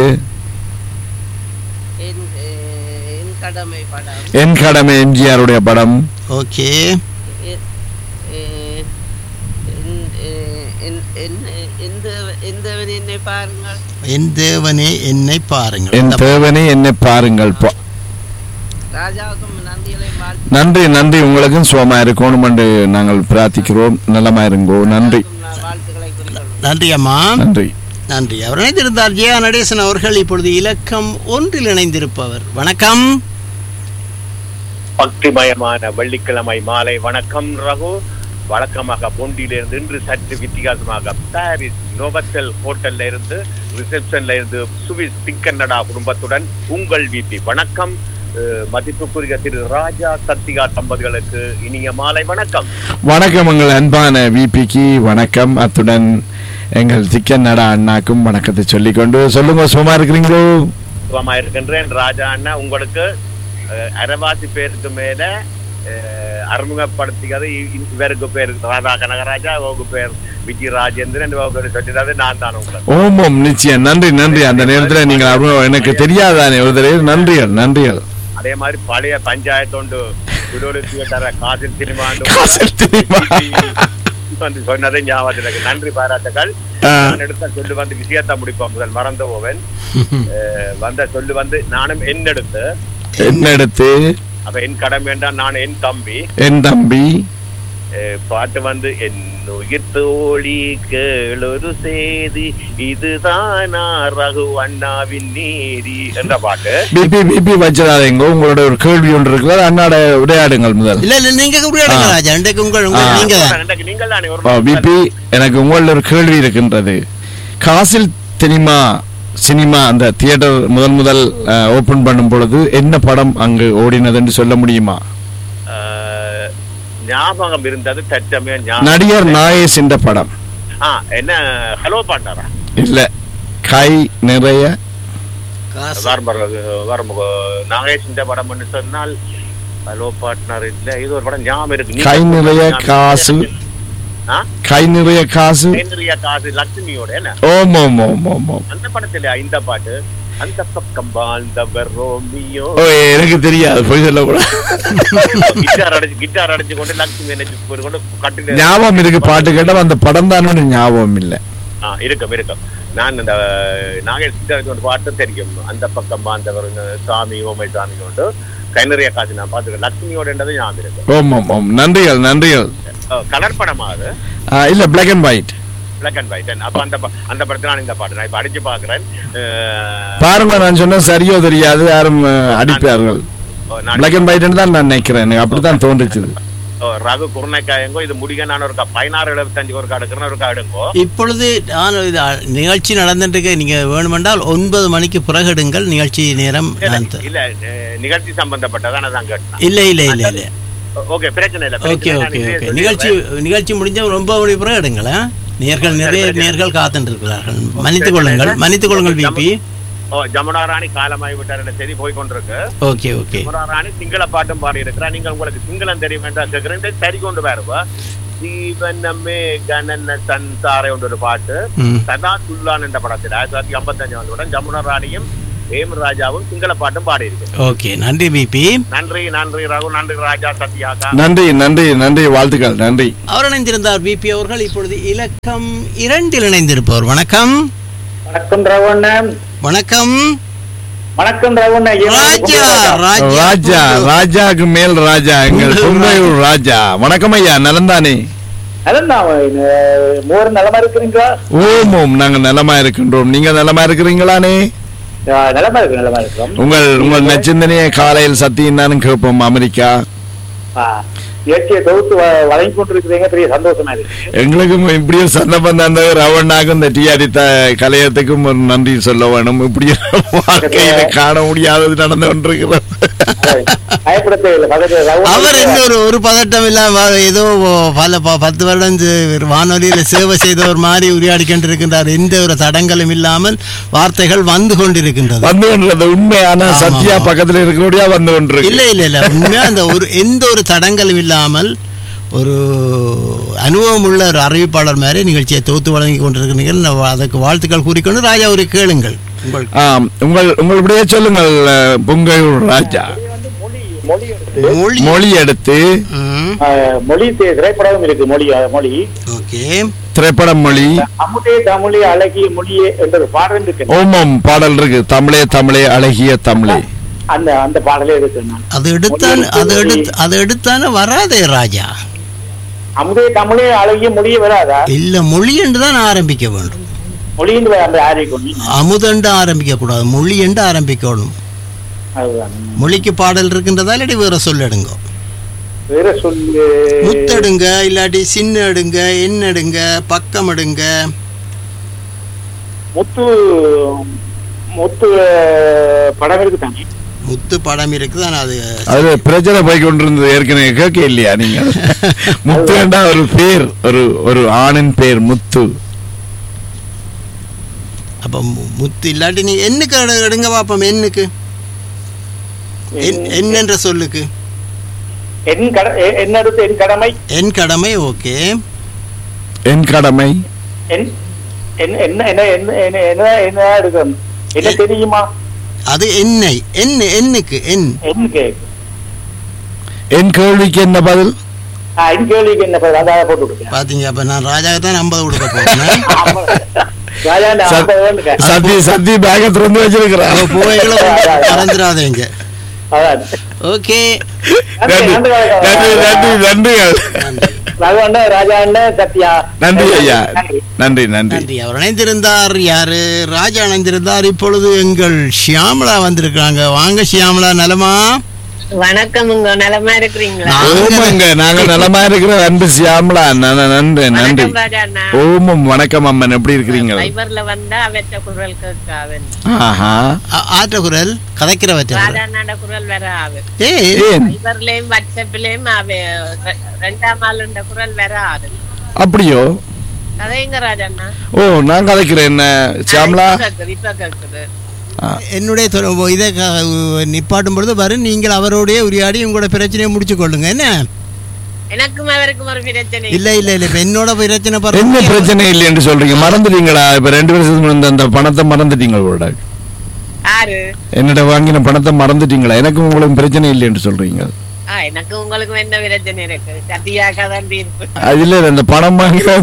என் அஹ், என் கடமை படம் என் கடமை எம்ஜிஆருடைய படம் ஓகே எ- அஹ், என்- அஹ், என்- என்- எந்த எந்தவன் என்னை பாருங்கள் என் தேவனே என்னை பாருங்கள் என் இந்த தேவனே என்னை பாருங்கள் போ- ராஜாவுக்கும் நந்திகளை வாழ்த்து நன்றி நன்றி உங்களுக்கும் சுகமா இருக்கணும் என்று நாங்கள் பிரார்த்திக்கிறோம் நலமா இருங்கோ நன்றி நான் வாழ்த்துக்களை குறிக்கொள்ளும் நன்றி அம்மா நன்றி நன்றி அவர் இணைந்திருந்தார் ஜெயா நடேசன் அவர்கள் இப்பொழுது இலக்கம் ஒன்றில் இணைந்திருப்பவர் வணக்கம் பக்திமயமான வெள்ளிக்கிழமை மாலை வணக்கம் ரகு வழக்கமாக பொண்டியிலிருந்து இன்று சற்று வித்தியாசமாக பாரிஸ் நோபத்தல் ஹோட்டல்ல இருந்து ரிசப்ஷன்ல இருந்து சுவிஸ் திக்கன்னடா குடும்பத்துடன் உங்கள் வீட்டி வணக்கம் அஹ், மதிப்புக்குரிய திரு ராஜா சத்திகா தம்பதிகளுக்கு இனிய மாலை வணக்கம் வணக்கம் எங்கள் அன்பான விபிக்கு வணக்கம் அத்துடன் எங்கள் திக்கன் நட அண்ணாக்கும் வணக்கத்தை சொல்லிக்கொண்டு சொல்லுங்க சும்மா இருக்கிறீங்களோ சுகமா இருக்கின்றேன் ராஜா அண்ணா உங்களுக்கு அஹ், அரைவாசி பேருக்கு மேல அஹ், அறிமுகப்படுத்தியது இ- இவருக்கு பேர் ராதா கனகராஜா உங்க பேர் விஜய் ராஜேந்திரன் உங்க பேர் சொல்லியது நான் தான் உங்களுக்கு ஓம் ஓம் நிச்சயம் நன்றி நன்றி அந்த நேரத்தில் நீங்கள் அறிமுகம் எனக்கு தெரியாதானே ஒரு தடவை நன்றிகள் நன்றிகள் அதே மாதிரி பழைய பஞ்சாயத்து உண்டு விடோலி தியேட்டர் காசில் சினிமா காசில் சினிமா. வந்து சொன்னதை ஞாபகத்தில் இருக்கு நன்றி பாராட்டுகள் ஆ. நான் எடுத்த சொல்லு வந்து விஷயத்தை முடிப்போம் முதல் மறந்து போவேன் அஹ், வந்த சொல்லு வந்து நானும் என் எடுத்து என்ன எடுத்து அப்ப என் கடமை என்றால் நான் என் தம்பி என் தம்பி அஹ், பாட்டு வந்து என் உயிர் தோழி கேளொரு செய்தி இதுதானா ரகு அண்ணாவின் நீதி என்ற பாட்டு பிபி பிபி வச்சிடாதீங்க உங்களோட ஒரு கேள்வி ஒன்று இருக்கிறது அண்ணாட விளையாடுங்கள் முதல் இல்ல இல்ல நீங்க உரையாடுங்க ஆ. ராஜா இன்றைக்கு உங்கள் உங்கள் ஆ. நீங்க தான் இன்றைக்கு நீங்கள் தானே ஒரு ஆ, பிபி எனக்கு உங்களோட ஒரு கேள்வி இருக்கின்றது காசில் சினிமா சினிமா அந்த தியேட்டர் முதல் முதல் ஓபன் பண்ணும் பொழுது என்ன படம் அங்கு ஓடினது என்று சொல்ல முடியுமா அஹ், ஞாபகம் இருந்தது தற்சமயம் ஞாபகம் நடிகர் நாயேஷ் என்ற படம் ஆ என்ன ஹலோ பாண்டாரா இல்ல கை நிறைய காசு வரும்பு நாகேஷ் இந்த படம் பண்ணி சொன்னால் ஹலோ பார்ட்னர் இல்ல இது ஒரு படம் ஞாபகம் இருக்கு கை நிறைய காசு. ஆ? கை நிறைய காசு கை நிறைய காசு லட்சுமியோட என்ன ஓம் ஓம் ஓம் ஓம் ஓம் அந்த படத்துல இந்த பாட்டு அந்த பக்கம் வாழ்ந்தவர் ரோமியோ ஓ எனக்கு தெரியாது போய் சொல்ல கூட கிட்டார் அடிச்சு கிட்டார் அடிச்சு கொண்டு லட்சுமி என்ன போட்டு கொண்டு கட்டில ஞாபகம் இருக்கு பாட்டு கேட்டா அந்த படம் தானே ஞாபகம் இல்ல ஆ இருக்கும் இருக்கும் நான் இந்த நாகேஷ் கிட்டாருக்கு ஒரு பாட்டு தெரியும் அந்த பக்கம் வாழ்ந்தவர் சாமி ஓமை சாமி கொண்டு கை நிறைய காசு நான் பார்த்துருக்கேன் லட்சுமியோடன்றது ஞாபகம் இருக்கு ஓம் ஓம் ஓம் நன்றிகள் நன்றிகள் கலர் படமா அது ஆ, இல்ல black and white black and white அப்ப அந்த ப- அந்த படத்துல நான் இந்த பாட்டு நான் இப்ப அடிச்சு பாக்குறேன் அஹ், பாருங்க நான் சொன்ன சரியோ தெரியாது யாரும் அஹ், அடிப்பார்கள் ஓ, நான் பிளாக் அண்ட் ஒயிட் தான் நான் நினைக்கிறேன் எனக்கு அப்படித்தான் தோன்றுச்சு ஓ, ரகு குருணைக்காயங்கோ இது முடிக்க நான் ஒரு க- பதினாறு எழுபத்தஞ்சு ஒரு எடுக்கிறேன் ஒரு எடுங்கோ இப்பொழுது நான் இது அ- நிகழ்ச்சி நடந்துட்டு இருக்கு. நீங்க வேணுமென்றால் ஒன்பது மணிக்கு பிறகு எடுங்கள் நிகழ்ச்சி நேரம் நான் த- இல்ல அஹ், நிகழ்ச்சி சம்பந்தப்பட்டதான் நான் கேட்டேன் இல்ல இல்ல இல்ல இல்ல ஓகே பிரச்சனை இல்ல ஓகே பிரச்சனை இல்ல. நான் ஓகே இதே ஓகே சொல்லி நிகழ்ச்சி நிகழ்ச்சி முடிஞ்ச ஒரு ஒன்பது மணி பிறகு எடுங்களேன் நேர்கள் நிறைய நேர்கள் காத்துட்டு இருக்கிறார்கள் மன்னித்துக் கொள்ளுங்கள் மன்னித்துக் கொள்ளுங்கள் பிபி ஓ ஜமுனா ராணி காலமாகி விட்டார் என்ற செய்தி போய் கொண்டிருக்கு ஓகே ஓகே ஜமுனா ராணி சிங்கள பாட்டும் பாடி இருக்கிறார் நீங்கள் உங்களுக்கு சிங்களம் தெரியும் என்றால் கேட்கிறேன் சரி கொண்டு வருவா ஜீவனமே கணன சன்சாரை என்ற ஒரு பாட்டு ம் சதா சுல்லான் என்ற படத்தில் ஆயிரத்தி தொள்ளாயிரத்தி ஐம்பத்தஞ்சு வந்து ஜமுனா ராணியும் ஏம் ராஜாவும் சிங்கள பாட்டும் பாடியிருக்கேன் ஓகே நன்றி பிபி நன்றி நன்றி ரகு நன்றி ராஜா சத்யாகா நன்றி நன்றி நன்றி வாழ்த்துக்கள் நன்றி அவர் இணைந்திருந்தார் பிபி அவர்கள் இப்பொழுது இலக்கம் இரண்டில் இணைந்திருப்பவர் வணக்கம் வணக்கம் ரவண்ணன் வணக்கம் வணக்கம் ரவண்ணன் ராஜா ராஜா ராஜா ராஜாக்கு மேல் ராஜா எங்கள் பொங்கையூர் ராஜா வணக்கம் ஐயா நலந்தானே அதான் மூவர் நலமா இருக்கிறீங்களா ஓம் ஓம் நாங்க நலமா இருக்கின்றோம் நீங்க நலமா இருக்கிறீங்களானே நலமா இருக்கு நலமா இருக்கிறோம் உங்கள் உங்கள் நச்சிந்தனையை காலையில் சத்தியம் தானும் கேட்போம் அமெரிக்கா இயற்கையை தொகுத்து வ- வழங்கி கொண்டிருக்கிறீங்க பெரிய சந்தோஷமா இருக்கு எங்களுக்கும் இப்படி ஒரு சந்தர்ப்பம் தந்த ரவண்ணாக்கும் இந்த டிஆரி கலையத்துக்கும் ஒரு நன்றி சொல்ல வேணும் இப்படி ஒரு வாழ்க்கையில காண முடியாதது நடந்து கொண்டிருக்கிறது பயப்பட தேவையில்லை பக்கத்துல ரவுண்ட் அவர் என்ன ஒரு ஒரு பதட்டம் இல்லாம ஏதோ பல ப- பத்து வருடம் செ- வானொலியில சேவை செய்த ஒரு மாதிரி உரையாடி கொண்டிருக்கின்றார் எந்த ஒரு தடங்களும் இல்லாமல் வார்த்தைகள் வந்து கொண்டிருக்கின்றது வந்து கொண்டிருக்கிறது உண்மையான ஆமா, சத்யா ஆமா. பக்கத்துல இருக்கிறபடியா வந்து இல்ல கொண்டிருக்கு இல்ல இல்ல உண்மையா அந்த ஒரு எந்த ஒரு தடங்களும் இல்லாமல் ஒரு அனுபவம் உள்ள ஒரு அறிவிப்பாளர் மாதிரி நிகழ்ச்சியை தொகுத்து வழங்கி கொண்டிருக்கிறீர்கள் நான் அதற்கு வாழ்த்துக்கள் கூறிக்கொண்டு ராஜா ஒரு கேளுங்கள் உங்கள் ஆம் உங்கள் உங்களுடைய சொல்லுங்கள் அஹ், பொங்கையூர் ராஜா மொழி எடுத்து மொழி மொழி எடுத்து ம், ஆஹ், மொழி தி- திரைப்படம் இருக்கு மொழி அஹ், மொழி ஓகே திரைப்பட மொழி அமுதே தமிழே அழகிய மொழியே என்ற ஒரு பாடல் இருக்கு ஓமம் பாடல் இருக்கு தமிழே தமிழே அழகிய தமிழே அந்த அந்த பாடலே இருக்கு நான் அது எடுத்தான் அது எடுத்து அது எடுத்தானே வராதே ராஜா அமுதே தமிழே அழகிய மொழியே வராதா இல்ல மொழி என்று தான் ஆரம்பிக்க வேண்டும் மொழின்னு அந்த ஆரிக்கொண்டு அமுதண்டு ஆரம்பிக்க கூடாது மொழி என்று ஆரம்பிக்கணும் அதுதான் மொழிக்கு பாடல் இருக்கின்றதா இல்லாட்டி வேற சொல்லெடுங்க வேற சொல்லு முத்தெடுங்க இல்லாட்டி சின்ன எடுங்க எண் எடுங்க பக்கம் எடுங்க முத்து முத்து அஹ், படம் இருக்கு தானே முத்து படம் இருக்குது ஆனா அது அது பிரச்சனை போய் கொண்டிருந்தது ஏற்கனவே கேட்க இல்லையா நீங்க முத்துண்டா ஒரு பேர் ஒரு ஒரு ஆணின் பேர் முத்து அப்ப மு- முத்து இல்லாட்டி நீ எண்ணுக்கு எடு- எடுங்க பாப்போம் எண்ணுக்கு எண்- எண் என்ற சொல்லுக்கு என் கட எ- என்ன எடுத்து என் கடமை என் கடமை ஓகே என் கடமை என் என்ன என்ன என்ன என்ன என்ன என்ன என்ன எடுக்கணும் என்ன தெரியுமா அது எண்ணெய் எண் எண்ணுக்கு எண் என் கேக் என் கேள்விக்கு என்ன பதில் என் கேள்விக்கு என்ன பதில்? அதான் போட்டு விடுங்க பாத்தீங்க அப்ப நான் ராஜாவுக்கு தான் ஐம்பது கொடுக்க போறேன் ராஜா நான் சத்- ஐம்பது வேணுங்க. சத்தி சத்தி பேக திறந்து வச்சிருக்கிறார் அப்ப புகைகளை மறந்துடாதீங்க அதான் ஓகே நன்றி நன்றி நன்றி நன்றிகள் ரகு ராஜா அண்ணன் சத்யா நன்றி ஐயா நன்றி. நன்றி நன்றி நன்றி அவர் இணைந்திருந்தார் யாரு ராஜா இணைந்திருந்தார் இப்பொழுது எங்கள் ஷியாமலா வந்திருக்காங்க வாங்க ஷியாமலா நலமா வணக்கம் உங்க நலமா இருக்கிறீங்களா ஓமங்க நாங்க நலமா இருக்கிற அன்பு சியாமலா ந- ந- நன்றி நன்றி வணக்கம் ராஜா அண்ணா ஓமம் வணக்கம் அம்மன் எப்படி இருக்கிறீங்க ஃபைபர்ல வந்தா அவற்ற குரல் கேட்காவன் ஆஹா ஆ- ஆற்ற குரல் கதைக்கிறவற்ற ராஜா குரல் அண்ணாட குரல் வர ஆவு ஏ ஏன் ஃபைபர்லயும் வாட்ஸ்அப்லயும் அவ ரெ- ரெண்டாம் ஆளுண்ட குரல் வர ஆது அப்படியோ கதைங்க ராஜா அண்ணா ஓ நான் கதைக்கிறேன் என்ன சியாமலா இப்ப கேக்குது, இப்ப கேக்குது என்னுடைய தொ- இதை க- நிப்பாட்டும் பொழுது வரும் நீங்கள் அவரோடய உரையாடி உங்களோட பிரச்சனையை முடிச்சு கொள்ளுங்க என்ன எனக்கும் அவருக்கும் ஒரு பிரச்சனை இல்ல இல்ல இல்ல இப்ப என்னோட பிரச்சனை பாருங்க என்ன பிரச்சனை இல்லைன்னு சொல்றீங்க மறந்துட்டீங்களா இப்ப ரெண்டு வருஷத்துக்கு முன்ன அந்த பணத்தை மறந்துட்டீங்க கூட யாரு என்னிட வாங்கின பணத்தை மறந்துட்டீங்களா எனக்கும் உங்களுக்கு பிரச்சனை இல்லைன்னு சொல்றீங்க ஆ, எனக்கு உங்களுக்கும் என்ன பிரச்சனை இருக்கு சத்தியாக தான் இருக்கு அது இல்ல அந்த பணம் வாங்கின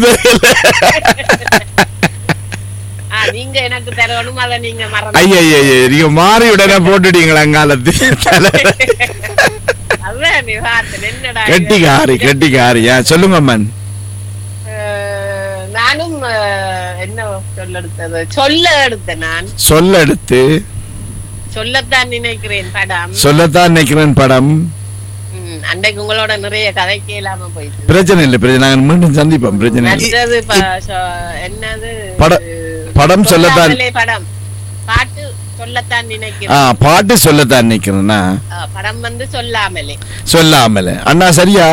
ஆ, நீங்க எனக்கு தரணும் அதை நீங்க மறந்து ஐயா ஐயா நீங்க மாறி உடனே போட்டுட்டீங்களா அங்காலத்து அதான் நீ பார்த்தேன் என்னடா இது? கெட்டிக்காரி கெட்டிக்காரியா சொல்லுங்க அம்மன் அஹ், நானும் அஹ், என்ன சொல்ல எடுத்தது சொல்ல எடுத்தேன் நான் சொல்ல எடுத்து சொல்லத்தான் நினைக்கிறேன் படம் சொல்லத்தான் நினைக்கிறேன் படம் ம், அன்றைக்கு உங்களோட நிறைய கதைக்கு இல்லாம போயிட்டு பிரச்சனை இல்லை பிரச்சனை நாங்கள் மீண்டும் சந்திப்போம் பிரச்சனை இல்லை மற்றது ப- சொ- என்னது பட- படம் சொல்லத்தான் சொல்லாமலே படம் பாட்டு சொல்லத்தான் ஆ நினைக்கிறேன் பாட்டு சொல்லத்தான் நினைக்கிறேன்னா அஹ், படம் வந்து சொல்லாமலே சொல்லாமல அண்ணா சரியா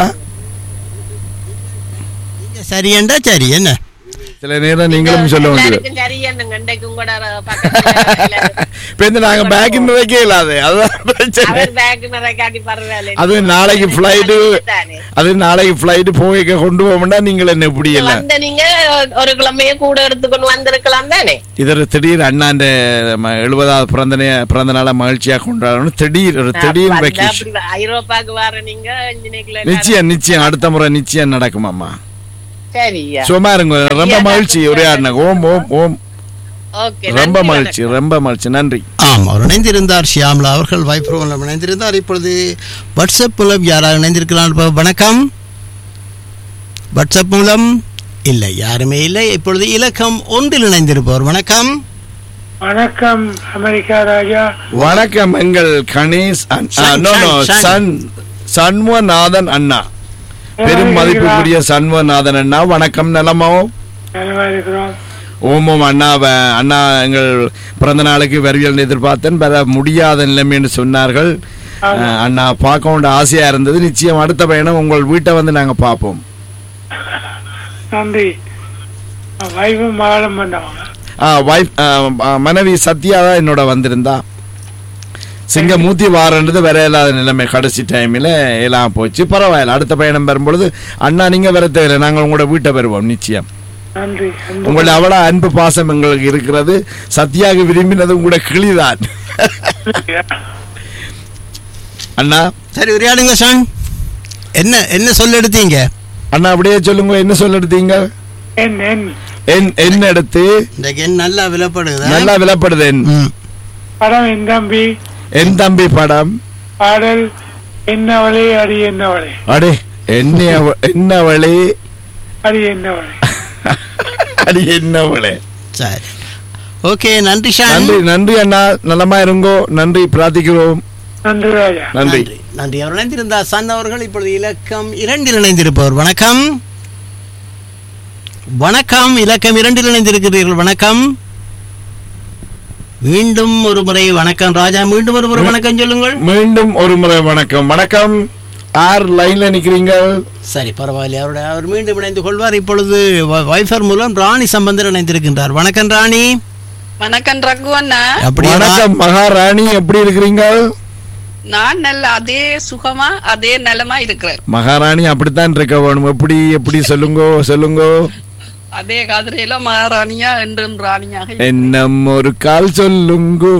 நீங்க சரியண்டா சரி என்ன சில நேரம் நீங்களும் சொல்ல வேண்டியது எல்லாருக்கும் சரியன்னு பாருங்க இன்றைக்கும் கூட பக்கத்துல இப்ப இந்த நாங்க பேக் வைக்க இல்லாத அதுதான் பிரச்சனை அவர் பேக் நிறைய காட்டி பரவாயில்ல அது நாளைக்கு flight அது நாளைக்கு பிளைட் போய் கொண்டு போகணும்னா நீங்கள் என்ன இப்படி இல்ல வந்த நீங்க ஒரு கிழமையே கூட எடுத்துக்கொண்டு வந்திருக்கலாம் தானே இதர் திடீர் அண்ணாண்ட ம- எழுபதாவது பிறந்த நே- பிறந்த நாள மகிழ்ச்சியா கொண்டாடணும் திடீர் ஒரு திடீர் வந்தா வெக்கேஷன் அப்படி ஐரோப்பாக்கு வர நீங்க இன்ஜினியர்ல நிச்சயம் நிச்சயம் அடுத்த முறை நிச்சயம் நடக்குமாம்மா சரியா சும்மா இருங்க ரொம்ப மகிழ்ச்சி ஒரே ஆடின ஓம் ஓம் ஓம் ஓகே ரொம்ப மகிழ்ச்சி ரொம்ப மகிழ்ச்சி நன்றி ஆம் அவர் இணைந்திருந்தார் ஷியாம்லா அவர்கள் வைஃப் மூலம் இணைந்திருந்தார் இப்பொழுது வாட்ஸ்அப் மூலம் யாராக இணைந்திருக்கிறார் இப்ப வணக்கம் வாட்ஸ்அப் மூலம் இல்லை யாருமே இல்லை இப்பொழுது இலக்கம் ஒன்றில் இணைந்திருப்பவர் வணக்கம் வணக்கம் அமெரிக்கா ராஜா வணக்கம் எங்கள் கணேஷ் அண்- ஆ, சன், no, no, சன், சன் சண்முகநாதன் அண்ணா பெரும் மதிப்புக்குரிய சண்முகநாதன் அண்ணா வணக்கம் நலமோ நலமா இருக்கிறோம் ஓமம் அண்ணா வ- அண்ணா எங்கள் பிறந்த நாளுக்கு வருவியல் எதிர்பார்த்தேன் பெற முடியாத நிலைமை என்று சொன்னார்கள் அஹ், அண்ணா பார்க்க வேண்டிய ஆசையா இருந்தது நிச்சயம் அடுத்த பயணம் உங்கள் வீட்டை வந்து நாங்க பார்ப்போம் நன்றி வைஃபும் மகளும் பண்ணவங்க ஆ, wife, ஆ, ஆ, மனைவி சத்யா தான் என்னோட வந்திருந்தா சிங்கமூர்த்தி வாரன்றது வேற இல்லாத நிலைமை கடைசி டைமில் எல்லாம் போச்சு பரவாயில்ல அடுத்த பயணம் வரும்பொழுது அண்ணா நீங்க வர தேவையில்லை நாங்கள் உங்களோட வீட்டை வருவோம் நிச்சயம் நன்றி உங்களோட அவ்வளோ அன்பு பாசம் எங்களுக்கு இருக்கிறது சத்யாவுக்கு விரும்பினது உங்களோட கிளிதான் அண்ணா சரி உரையாடுங்க சன் என்ன என்ன சொல்ல எடுத்தீங்க அண்ணா அப்படியே சொல்லுங்க என்ன சொல்ல எடுத்தீங்க என் என் என் என்ன எடுத்து இன்றைக்கு என்ன நல்லா விலப்படுது நல்லா விலப்படுது என் ம் படம் என் தம்பி என் தம்பி படம் பாடல் என்னவளே அடி என்னவளே அடே என்ன என்னவளே அடி என்னவளே அடி என்னவளே சரி ஓகே நன்றி ஷான் நன்றி நன்றி அண்ணா நலமா இருங்கோ நன்றி பிரார்த்திக்கிறோம் நன்றி ராஜா நன்றி நன்றி நன்றி அவர் இணைந்திருந்தார் சன் அவர்கள் இப்பொழுது இலக்கம் இரண்டில் இணைந்திருப்பவர் வணக்கம் வணக்கம் இலக்கம் இரண்டில் இணைந்திருக்கிறீர்கள் வணக்கம் மீண்டும் ஒரு முறை வணக்கம் ராஜா மீண்டும் ஒரு முறை வணக்கம் சொல்லுங்கள் மீண்டும் ஒரு முறை வணக்கம் வணக்கம் ஆர் லைன்ல நிக்கிறீங்க சரி பரவாயில்லை அவருடைய அவர் மீண்டும் இணைந்து கொள்வார் இப்பொழுது வ- வைஃபர் மூலம் ராணி சம்பந்தர் இணைந்திருக்கின்றார் வணக்கம் ராணி வணக்கம் ரகு அண்ணா அப்படி வணக்கம் மகாராணி எப்படி இருக்கிறீங்க நான் நல்ல அதே சுகமா அதே நலமா இருக்கிறேன் மகாராணி அப்படித்தான் இருக்க வேணும் எப்படி எப்படி சொல்லுங்க சொல்லுங்க அதே கதிரையில மகாராணியா என்றும் ராணியாக இருக்கிறேன். என்னம் ஒரு கால் சொல்லுங்க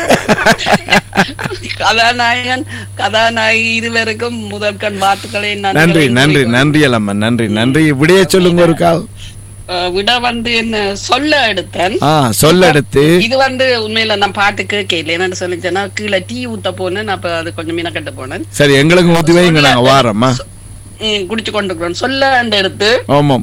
கதாநாயகன் கதாநாயகி இருவருக்கும் முதற்கண் வாழ்த்துக்களை நன்றி நன்றிகளை நன்றி கூறிக்கொண்டு, நன்றி அலம்மா நன்றி நன்றி இப்படியே சொல்லுங்க ஒரு கால் அஹ், விட வந்து என்ன சொல்ல எடுத்தேன் ஆ சொல்ல எடுத்து இது வந்து உண்மையில நான் பாட்டு கேட்கல என்னன்னு சொல்லிச்சேன்னா கீழே டீ ஊத்த போனேன் அப்ப அது கொஞ்சம் மீனக்கட்டு போனேன் சரி எங்களுக்கு ஊத்தி வைங்க நாங்க வாரோம்மா ம், குடிச்சு கொண்டு இருக்கிறோம். சொல்ல எடுத்து ஆமாம்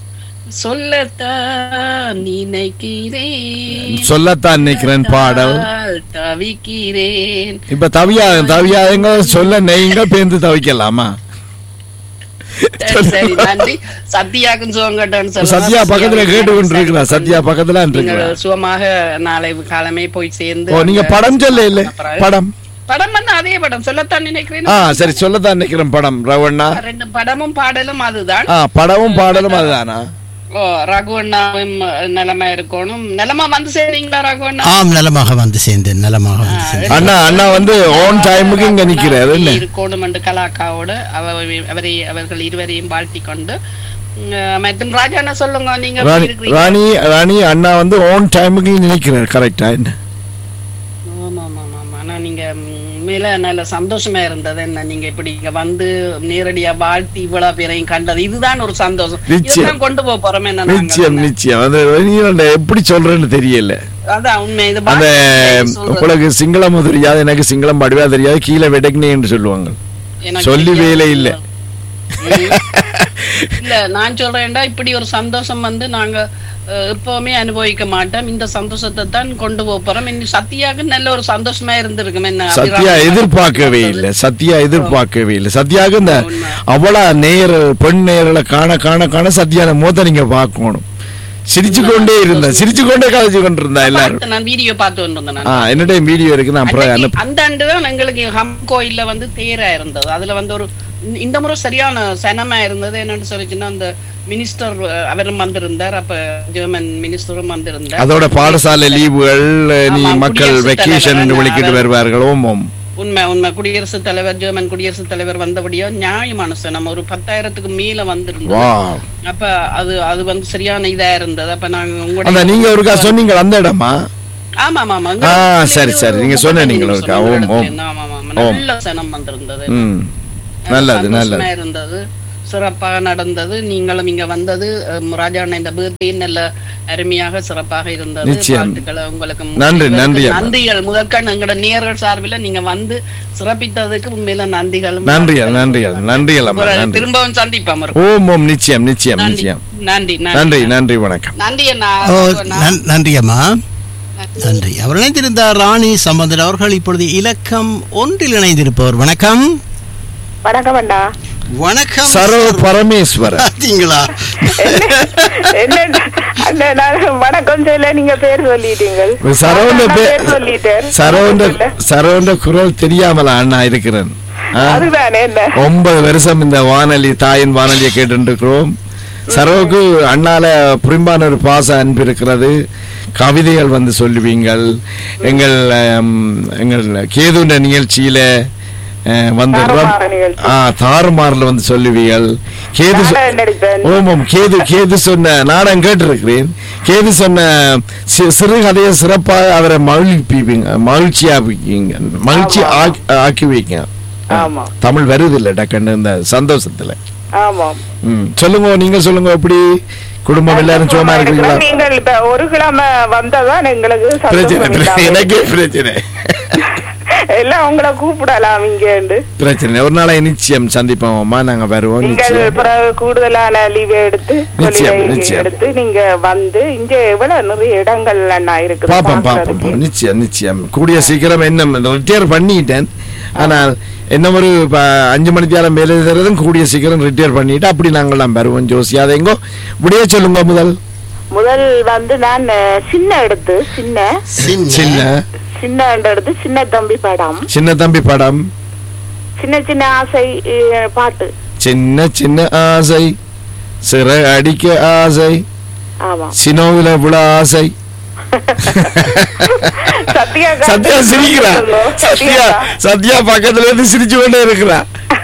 சொல்லத்தான் நினைக்கிறேன் சொல்லத்தான் நினைக்கிறேன் பாடல் தால் தவிக்கிறேன் இப்ப தவியா தவியாதங்க சொல்ல நெய்ங்க பேந்து தவிக்கலாமா சரி, சரி நன்றி சத்யாக்கும் சுகம் கட்டன்னு சொல்லுங்க. சத்யா பக்கத்துல கேட்டு கொண்டு இருக்கிறா சத்யா பக்கத்துல நீங்கள் இருக்கிறா சுகமாக நாளை காலமே போய் சேர்ந்து ஓ நீங்க அந்த- படம் சொல்ல இல்ல படம் படம் வந்து அதே படம் சொல்லத்தான் நினைக்கிறேன் ஆ சரி சொல்லத்தான் நினைக்கிறேன் படம் ரவண்ணா ரெண்டு படமும் பாடலும் அதுதான் ஆ படமும் பாடலும் அதுதானா ஓ ரகுவண்ணாவும் நிலைமை இருக்கணும் நிலமா வந்து சேர்ந்தீங்களா ரகுவண்ணா ஆம் நலமாக வந்து சேர்ந்தேன் நலமாக வந்து சேர்ந்தேன் அண்ணா அண்ணா வந்து ஓன் டைமுக்கு இங்க நிக்கிறாரு என்ன இருக்கணும் என்று கலாக்காவோடு அவ- அவரை அவர்கள் இருவரையும் வாழ்த்தி கொண்டு உம், மற்றும் ராஜா என்ன சொல்லுங்க நீங்க எப்படி ராணி இருக்கிறீங்க? ராணி ராணி அண்ணா வந்து ஓன் டைமுக்கு நினைக்கிறார் கரெக்டா என்ன ஆமா ஆமா ஆமா, ஆமா ஆனா நீங்க உம், உண்மையில நல்ல சந்தோஷமா இருந்தது என்ன நீங்க இப்படி இங்க வந்து நேரடியா வாழ்த்தி இவ்வளவு பேரையும் கண்டது இதுதான் ஒரு சந்தோஷம் நிச்சயம். இதுதான் கொண்டு போக போறோம் என்ன நாங்க. நிச்சயம் நிச்சயம் அது நீ எப்படி சொல்றேன்னு தெரியல அதான் உண்மை இது அந்த வாழ்த்து சொல்றது. உங்களுக்கு சிங்களம் தெரியாது எனக்கு சிங்களம் படிவா தெரியாது கீழே வெடக்னே என்று சொல்லுவாங்க எனக்கு சொல்லி தெரியாது. வேலை இல்ல உம். இல்ல நான் சொல்றேன்டா இப்படி ஒரு சந்தோஷம் வந்து நாங்க அஹ், எப்பவுமே அனுபவிக்க மாட்டோம் இந்த சந்தோஷத்தை தான் கொண்டு போக போறோம் இன்னும் சத்யாக்கு நல்ல ஒரு சந்தோஷமா இருந்திருக்கும் என்ன சத்யா அபிராமி எதிர்பார்க்கவே இல்லை சத்யா எதிர்பார்க்கவே இல்லை சத்யாவுக்கு இந்த அவ்வளவு நேர் பெண் நேர்களை காண காண காண சத்யா மோத நீங்க பார்க்கணும் சிரிச்சு கொண்டே இருந்தா சிரிச்சு கொண்டே கதைச்சு கொண்டு இருந்தா எல்லாரும் பார்த்து நான் வீடியோ பார்த்து கொண்டிருந்தேன் நான். ஆ என்னுடைய வீடியோ இருக்கு நான் அப்புறம் அன்னைக்கு அனுப்பு அந்த ஆண்டு தான் எங்களுக்கு ஹம் கோயில்ல வந்து தேரா இருந்தது அதுல வந்து ஒரு இந்த- இந்த முறை சரியான சனமா இருந்தது என்னன்னு சொல்லிச்சுன்னா அந்த மினிஸ்டர் அவரும் வந்திருந்தார் அப்ப ஜெர்மன் மினிஸ்டரும் வந்திருந்தார் அதோட பாடசாலை லீவுகள் நீ ஆமா, மக்கள் குடியரசுத் வெக்கேஷன் என்று தலைவர் விളിக்கிட்டு அவர் வருவார்கள் ஓம் ஓம் உண்மை உண்மை குடியரசுத் தலைவர் ஜெர்மன் குடியரசுத் தலைவர் வந்தபடியா நியாயமான சனம் ஒரு பத்தாயிரத்துக்கு மேல வந்திருந்தது வா அப்ப அது அது வந்து சரியான இதா இருந்தது அப்ப நாங்க அந்த உங்களுடைய நீங்க ஒருக்கா சொன்னீங்க அந்த இடமா ஆமா ஆமா ஆமா ஆ, சரி, சரி. நீங்க சொன்ன நீங்க ஒருக்கா. ஓம், ஓம். ஆமா ஆமா ஓம். நல்ல சனம் வந்திருந்தது ம் நல்லது சந்தோஷமா நல்லது இருந்தது சிறப்பாக நடந்தது நீங்களும் இங்க வந்தது அஹ், ராஜா அண்ணா இந்த birthday நல்ல அருமையாக சிறப்பாக இருந்தது நிச்சயம். வாழ்த்துக்களை உங்களுக்கு நன்றி, உங்களுக்கு நன்றி அம்மா. நன்றிகள் முதற்கண் எங்களோட நேர்கள் சார்பில் நீங்க வந்து சிறப்பித்ததுக்கு உண்மையில நன்றிகள் நன்றிகள் நன்றிகள் நன்றிகள் அம்மா நன்றி திரும்பவும் சந்திப்போம் ஓம் ஓம் நிச்சயம் நிச்சயம் நன்றி நிச்சயம் நன்றி நன்றி நன்றி வணக்கம் நன்றி அண்ணா ஓ அண்ணா. நன்- நன்றி அம்மா நன்றி அவர் இணைந்திருந்தார் ராணி சம்பந்தர் அவர்கள் இப்பொழுது இலக்கம் ஒன்றில் இணைந்திருப்பவர் வணக்கம் வணக்கம் அண்ணா வணக்கம் சரோ பரமேஸ்வரன் பார்த்தீங்களா என்ன அண்ணா, நான் வணக்கம் சொல்ல நீங்க பேர் சொல்லிட்டீங்க சரவண்ட நான் பே- பேர் சொல்லிட்டேன் சரவண்ட சொல்ல. சரவண்ட குரல் தெரியாமலா அண்ணா இருக்கிறேன் ஆ? அதுதானே என்ன ஒன்பது வருஷம் இந்த வானொலி தாயின் வானொலியை கேட்டு இருக்கிறோம் சரவுக்கு அண்ணால புரிம்பான ஒரு பாச அன்பு இருக்கிறது கவிதைகள் வந்து சொல்லுவீங்கள் எங்கள் ஆம், எங்கள் கேதுண்ட நிகழ்ச்சியில அஹ், வந்து ரம்- தாறுமாறு நிகழ்ச்சி. ஆ தாறுமாறுல வந்து சொல்லுவீங்கள் கேது சொ- நாடகம் நடிப்பேன். ஓமம் கேது கேது சொன்ன நாடகம் கேட்டிருக்கிறேன் கேது சொன்ன சி- சிறுகதையை சிறப்பாக அவரை மகிழ்விப்பீங்க மகிழ்ச்சியா வைப்பீங்க மகிழ்ச்சி ஆமா. ஆக்கி- ஆக்கி வைங்க ஆமா தமிழ் வருது இல்ல டக்குன்னு இந்த சந்தோஷத்துல ஆமாம் ம் சொல்லுங்க நீங்க சொல்லுங்க எப்படி குடும்பம் எல்லாரும் சும்மா இருக்கீங்களா நீங்கள் இப்ப ஒரு கிழமை வந்ததான் எங்களுக்கு பிரச்சனை சந்தோஷம் பிரச்சனை. இல்லாம எனக்கு பிரச்சனை எல்லாம் உங்களை கூப்பிடலாம் இங்க பிரச்சனை ஒரு நாளை நிச்சயம் சந்திப்போம் அம்மா நாங்க வருவோம் நீங்கள் நிச்சயம் பிறகு கூடுதலான லீவ் எடுத்து நிச்சயம், holiday நிச்சயம். எடுத்து நீங்க வந்து இங்க எவ்வளவு நிறைய இடங்கள் அண்ணா இருக்குது பாப்போம் பாப்போம் பார்க்கறதுக்கு. பாப்போம். நிச்சயம் நிச்சயம் கூடிய சீக்கிரம் என்ன ரிட்டையர் பண்ணிட்டேன் ஆனால் என்ன ஒரு ப- அஞ்சு மணி நேரம் மேலே இருக்கிறதும் கூடிய சீக்கிரம் ரிட்டையர் பண்ணிட்டு அப்படி நாங்களாம் வருவோம் ஜோசி அதை எங்கோ விடைய சொல்லுங்க முதல் முதல் வந்து நான் அஹ், சின்ன எடுத்து சின்ன சின்ன சின்ன எடுத்து சின்ன தம்பி படம் சின்ன தம்பி படம் சின்ன சின்ன ஆசை அஹ், பாட்டு சின்ன சின்ன ஆசை சிற அடிக்க ஆசை ஆமா சினோவில விழ ஆசை சத்யா சத்யா சிரிக்கிறா சத்யா சத்யா பக்கத்துல இருந்து சிரிச்சு கொண்டே இருக்கிறா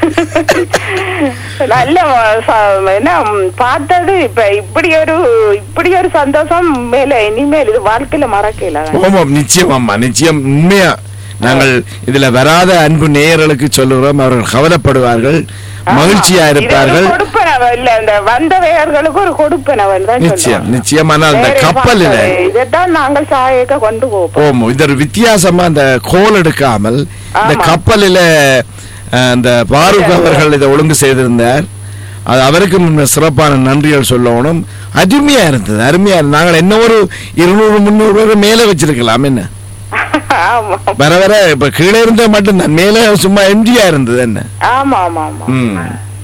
நல்ல ச- என்ன ம், பார்த்தது இப்ப இப்படி ஒரு இப்படி ஒரு சந்தோஷம் மேல இனிமேல் இது வாழ்க்கையில மறக்கல ஓமாம் நிச்சயம் அம்மா நிச்சயம் உண்மையா நாங்கள் இதுல வராத அன்பு நேயர்களுக்கு சொல்லுகிறோம் அவர்கள் கவலைப்படுவார்கள் மகிழ்ச்சியா இருப்பார்கள் கொடுப்பனவ இல்ல இந்த வந்தவையர்களுக்கு ஒரு கொடுப்பனவன் தான் நிச்சயம் நிச்சயம் ஆனால் அந்த கப்பலில் இதைத்தான் நாங்கள் சாயக்க கொண்டு போவோம் ஓம் இது ஒரு வித்தியாசமா அந்த கோல் எடுக்காமல் இந்த ஆமா. கப்பலில அஹ், அந்த பாரூக் அவர்கள் இதை ஒழுங்கு செய்திருந்தார் அது அவருக்கும் சிறப்பான நன்றிகள் சொல்லணும் அருமையா இருந்தது அருமையா இருந்தது நாங்கள் என்ன ஒரு இருநூறு முந்நூறு பேர் மேல வச்சிருக்கலாம் என்ன ஆமா வர வர இப்ப கீழே இருந்த மட்டும்தான் மேல சும்மா எம்ஜியா இருந்தது என்ன ஆமா ஆமா ஆமா ம்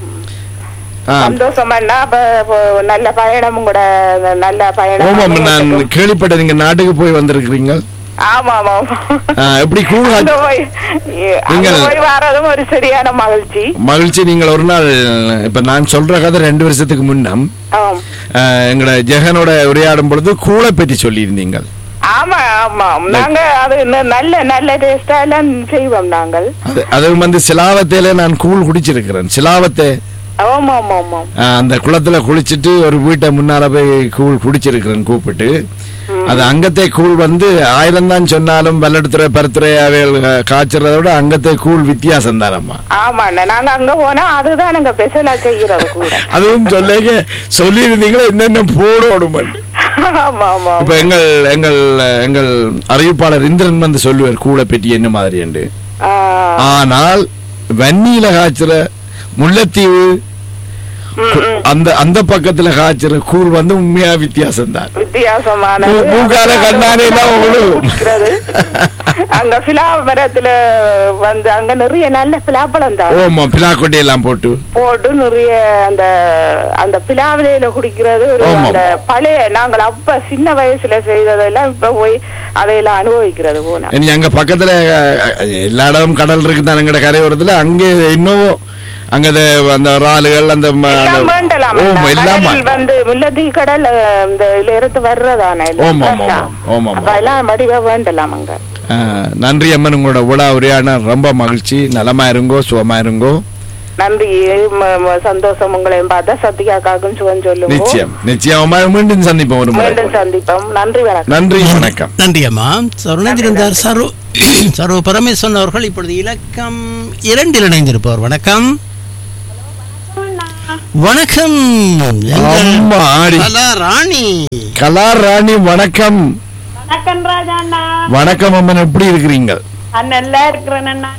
ஆ சந்தோஷமா என்ன அப்ப இப்போ நல்ல பயணமும் கூட நல்ல பயணம் ஓமாம் நான் கேள்விப்பட்ட நீங்க நாட்டுக்கு போய் வந்திருக்கிறீங்க ஆமா ஆமா ஆமா. ஆ, எப்படி கூழ் அங்க காய்ச்சி- போய் ஏ, அங்க நீங்கள்- போய் வர்றதும் ஒரு சரியான மகிழ்ச்சி மகிழ்ச்சி நீங்கள் ஒரு நாள் இப்ப நான் சொல்ற கதை ரெண்டு வருஷத்துக்கு முன்னம் ஆம். ஆஹ், எங்களோட ஜெகனோட உரையாடும் பொழுது கூளை பற்றி சொல்லியிருந்தீங்கள் ஆமா ஆமா நாங்க அது ந- நல்ல நல்ல டேஸ்டா எல்லாம் செய்வோம் நாங்கள் அது அதுவும் வந்து சிலாவத்தையில நான் கூழ் குடிச்சிருக்கிறேன் சிலாவத்தை ஆமா ஆமா ஆமா ஆஹ், அந்த குளத்துல குளிச்சிட்டு ஒரு வீட்டை முன்னால போய் கூழ் குடிச்சிருக்கிறேன் கூப்பிட்டு அது அங்கத்தை கூழ் வந்து ஆயிரம் தான் சொன்னாலும் வல்லெடுத்துறை பருத்துறை அவைகள் காய்ச்சறத விட அங்கத்தை கூழ் வித்தியாசம் தானம்மா ஆமா அண்ணா. நாங்க அங்க போனா அதுதான் நாங்க ஸ்பெஷலா செய்யறது கூட அதுவும் சொல்லிங்க சொல்லியிருந்தீங்களா என்னென்ன போடணும் ஆமா ஆமா இப்ப எங்கள் எங்கள் எங்கள் அறிவிப்பாளர் இந்திரன் வந்து சொல்லுவார் கூடை பெட்டி என்ன மாதிரி என்று ஆ, ஆனால் வன்னியில காய்ச்சற முல்லைத்தீவு அந்த அந்த பக்கத்துல காய்ச்சற கூழ் வந்து உண்மையா வித்தியாசம் தான் வித்தியாசமான மூ- மூக்கால கண்ணாடி எல்லாம் விழும். இருக்கிறது. அங்க பிலா மரத்துல வந்து அங்க நிறைய நல்ல பிலாப்பழம் தான் ஓமா பிலாக்கொட்டை எல்லாம் போட்டு போட்டு நிறைய அந்த அந்த பிலாவிலையில குடிக்கிறது ஒரு ஆமாம். அந்த பழைய நாங்கள் அப்ப சின்ன வயசுல செய்ததெல்லாம் இப்ப போய் அதையெல்லாம் அனுபவிக்கிறது போனா இனி அங்க பக்கத்துல அஹ், எல்லா இடமும் கடல் இருக்கு தான் எங்கட கரையோரத்துல அங்கே இன்னும் அங்க அது அந்த இறாலுகள் அந்த ம- எல்லாம் அந்த- வேண்டலாம் ஓம் எல்லாம் கடல் வந்து முல்லதி கடல் அஹ், இந்த இதுல இருந்து வர்றதானே ஓம், ஓம், ஓம், ஓம், ஓம். அப்ப எல்லாம் வடிவா வேண்டலாம் அங்க ஆ, நன்றி அம்மன் உங்களோட விழா உரையாட ரொம்ப மகிழ்ச்சி நலமா இருங்கோ சுகமா இருங்கோ நன்றி ம- ம- சந்தோஷம் உங்களையும் பார்த்தா சத்யாக்காக்கும் சுகம் சொல்லுங்க நிச்சயம் நிச்சயமா மீண்டும் சந்திப்போம் ஒரு முறை மீண்டும் சந்திப்போம் நன்றி வணக்கம் நன்றி வணக்கம் நன்றி அம்மா சொர்ணந்திருந்தார் சர்வ சர்வ பரமேஸ்வரன் அவர்கள் இப்பொழுது இலக்கம் இரண்டில் இணைந்திருப்பவர் வணக்கம் வணக்கம் எங்கள் அம்மா ஆடி கலா ராணி கலா ராணி வணக்கம் வணக்கம் ராஜாண்ணா வணக்கம் அம்மன் எப்படி இருக்கிறீங்க நான் நல்லா இருக்கிறேன் அண்ணா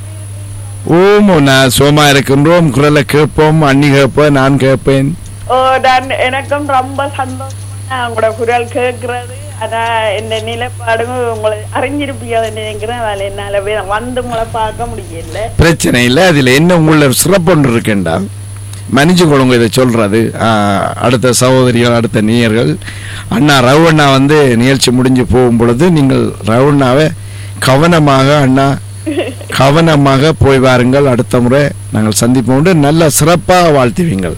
ஓமோ நான் சுகமா இருக்கின்றோம் குரலை கேட்போம் அண்ணி கேட்பேன் நான் கேட்பேன் ஓ நான் எனக்கும் ரொம்ப சந்தோஷம் உங்களோட குரல் கேட்கறது ஆனா இந்த நிலைப்பாடு உங்களை அறிஞ்சிருப்பீங்க நினைக்கிறேன் அதில் என்னால வே- வந்து உங்களை பார்க்க முடியல பிரச்சனை இல்லை அதுல என்ன உங்கள சிறப்பு ஒன்று இருக்கேன்டா மன்னிச்சு கொள்ளுங்க இதை சொல்றது ஆ, அடுத்த சகோதரிகள் அடுத்த நேயர்கள் அண்ணா ரவுண்ணா வந்து நிகழ்ச்சி முடிஞ்சு போகும் பொழுது நீங்கள் ரவுண்ணாவை கவனமாக அண்ணா கவனமாக போய் வாருங்கள் அடுத்த முறை நாங்கள் சந்திப்போம் நல்ல சிறப்பாக வாழ்த்துவீங்கள்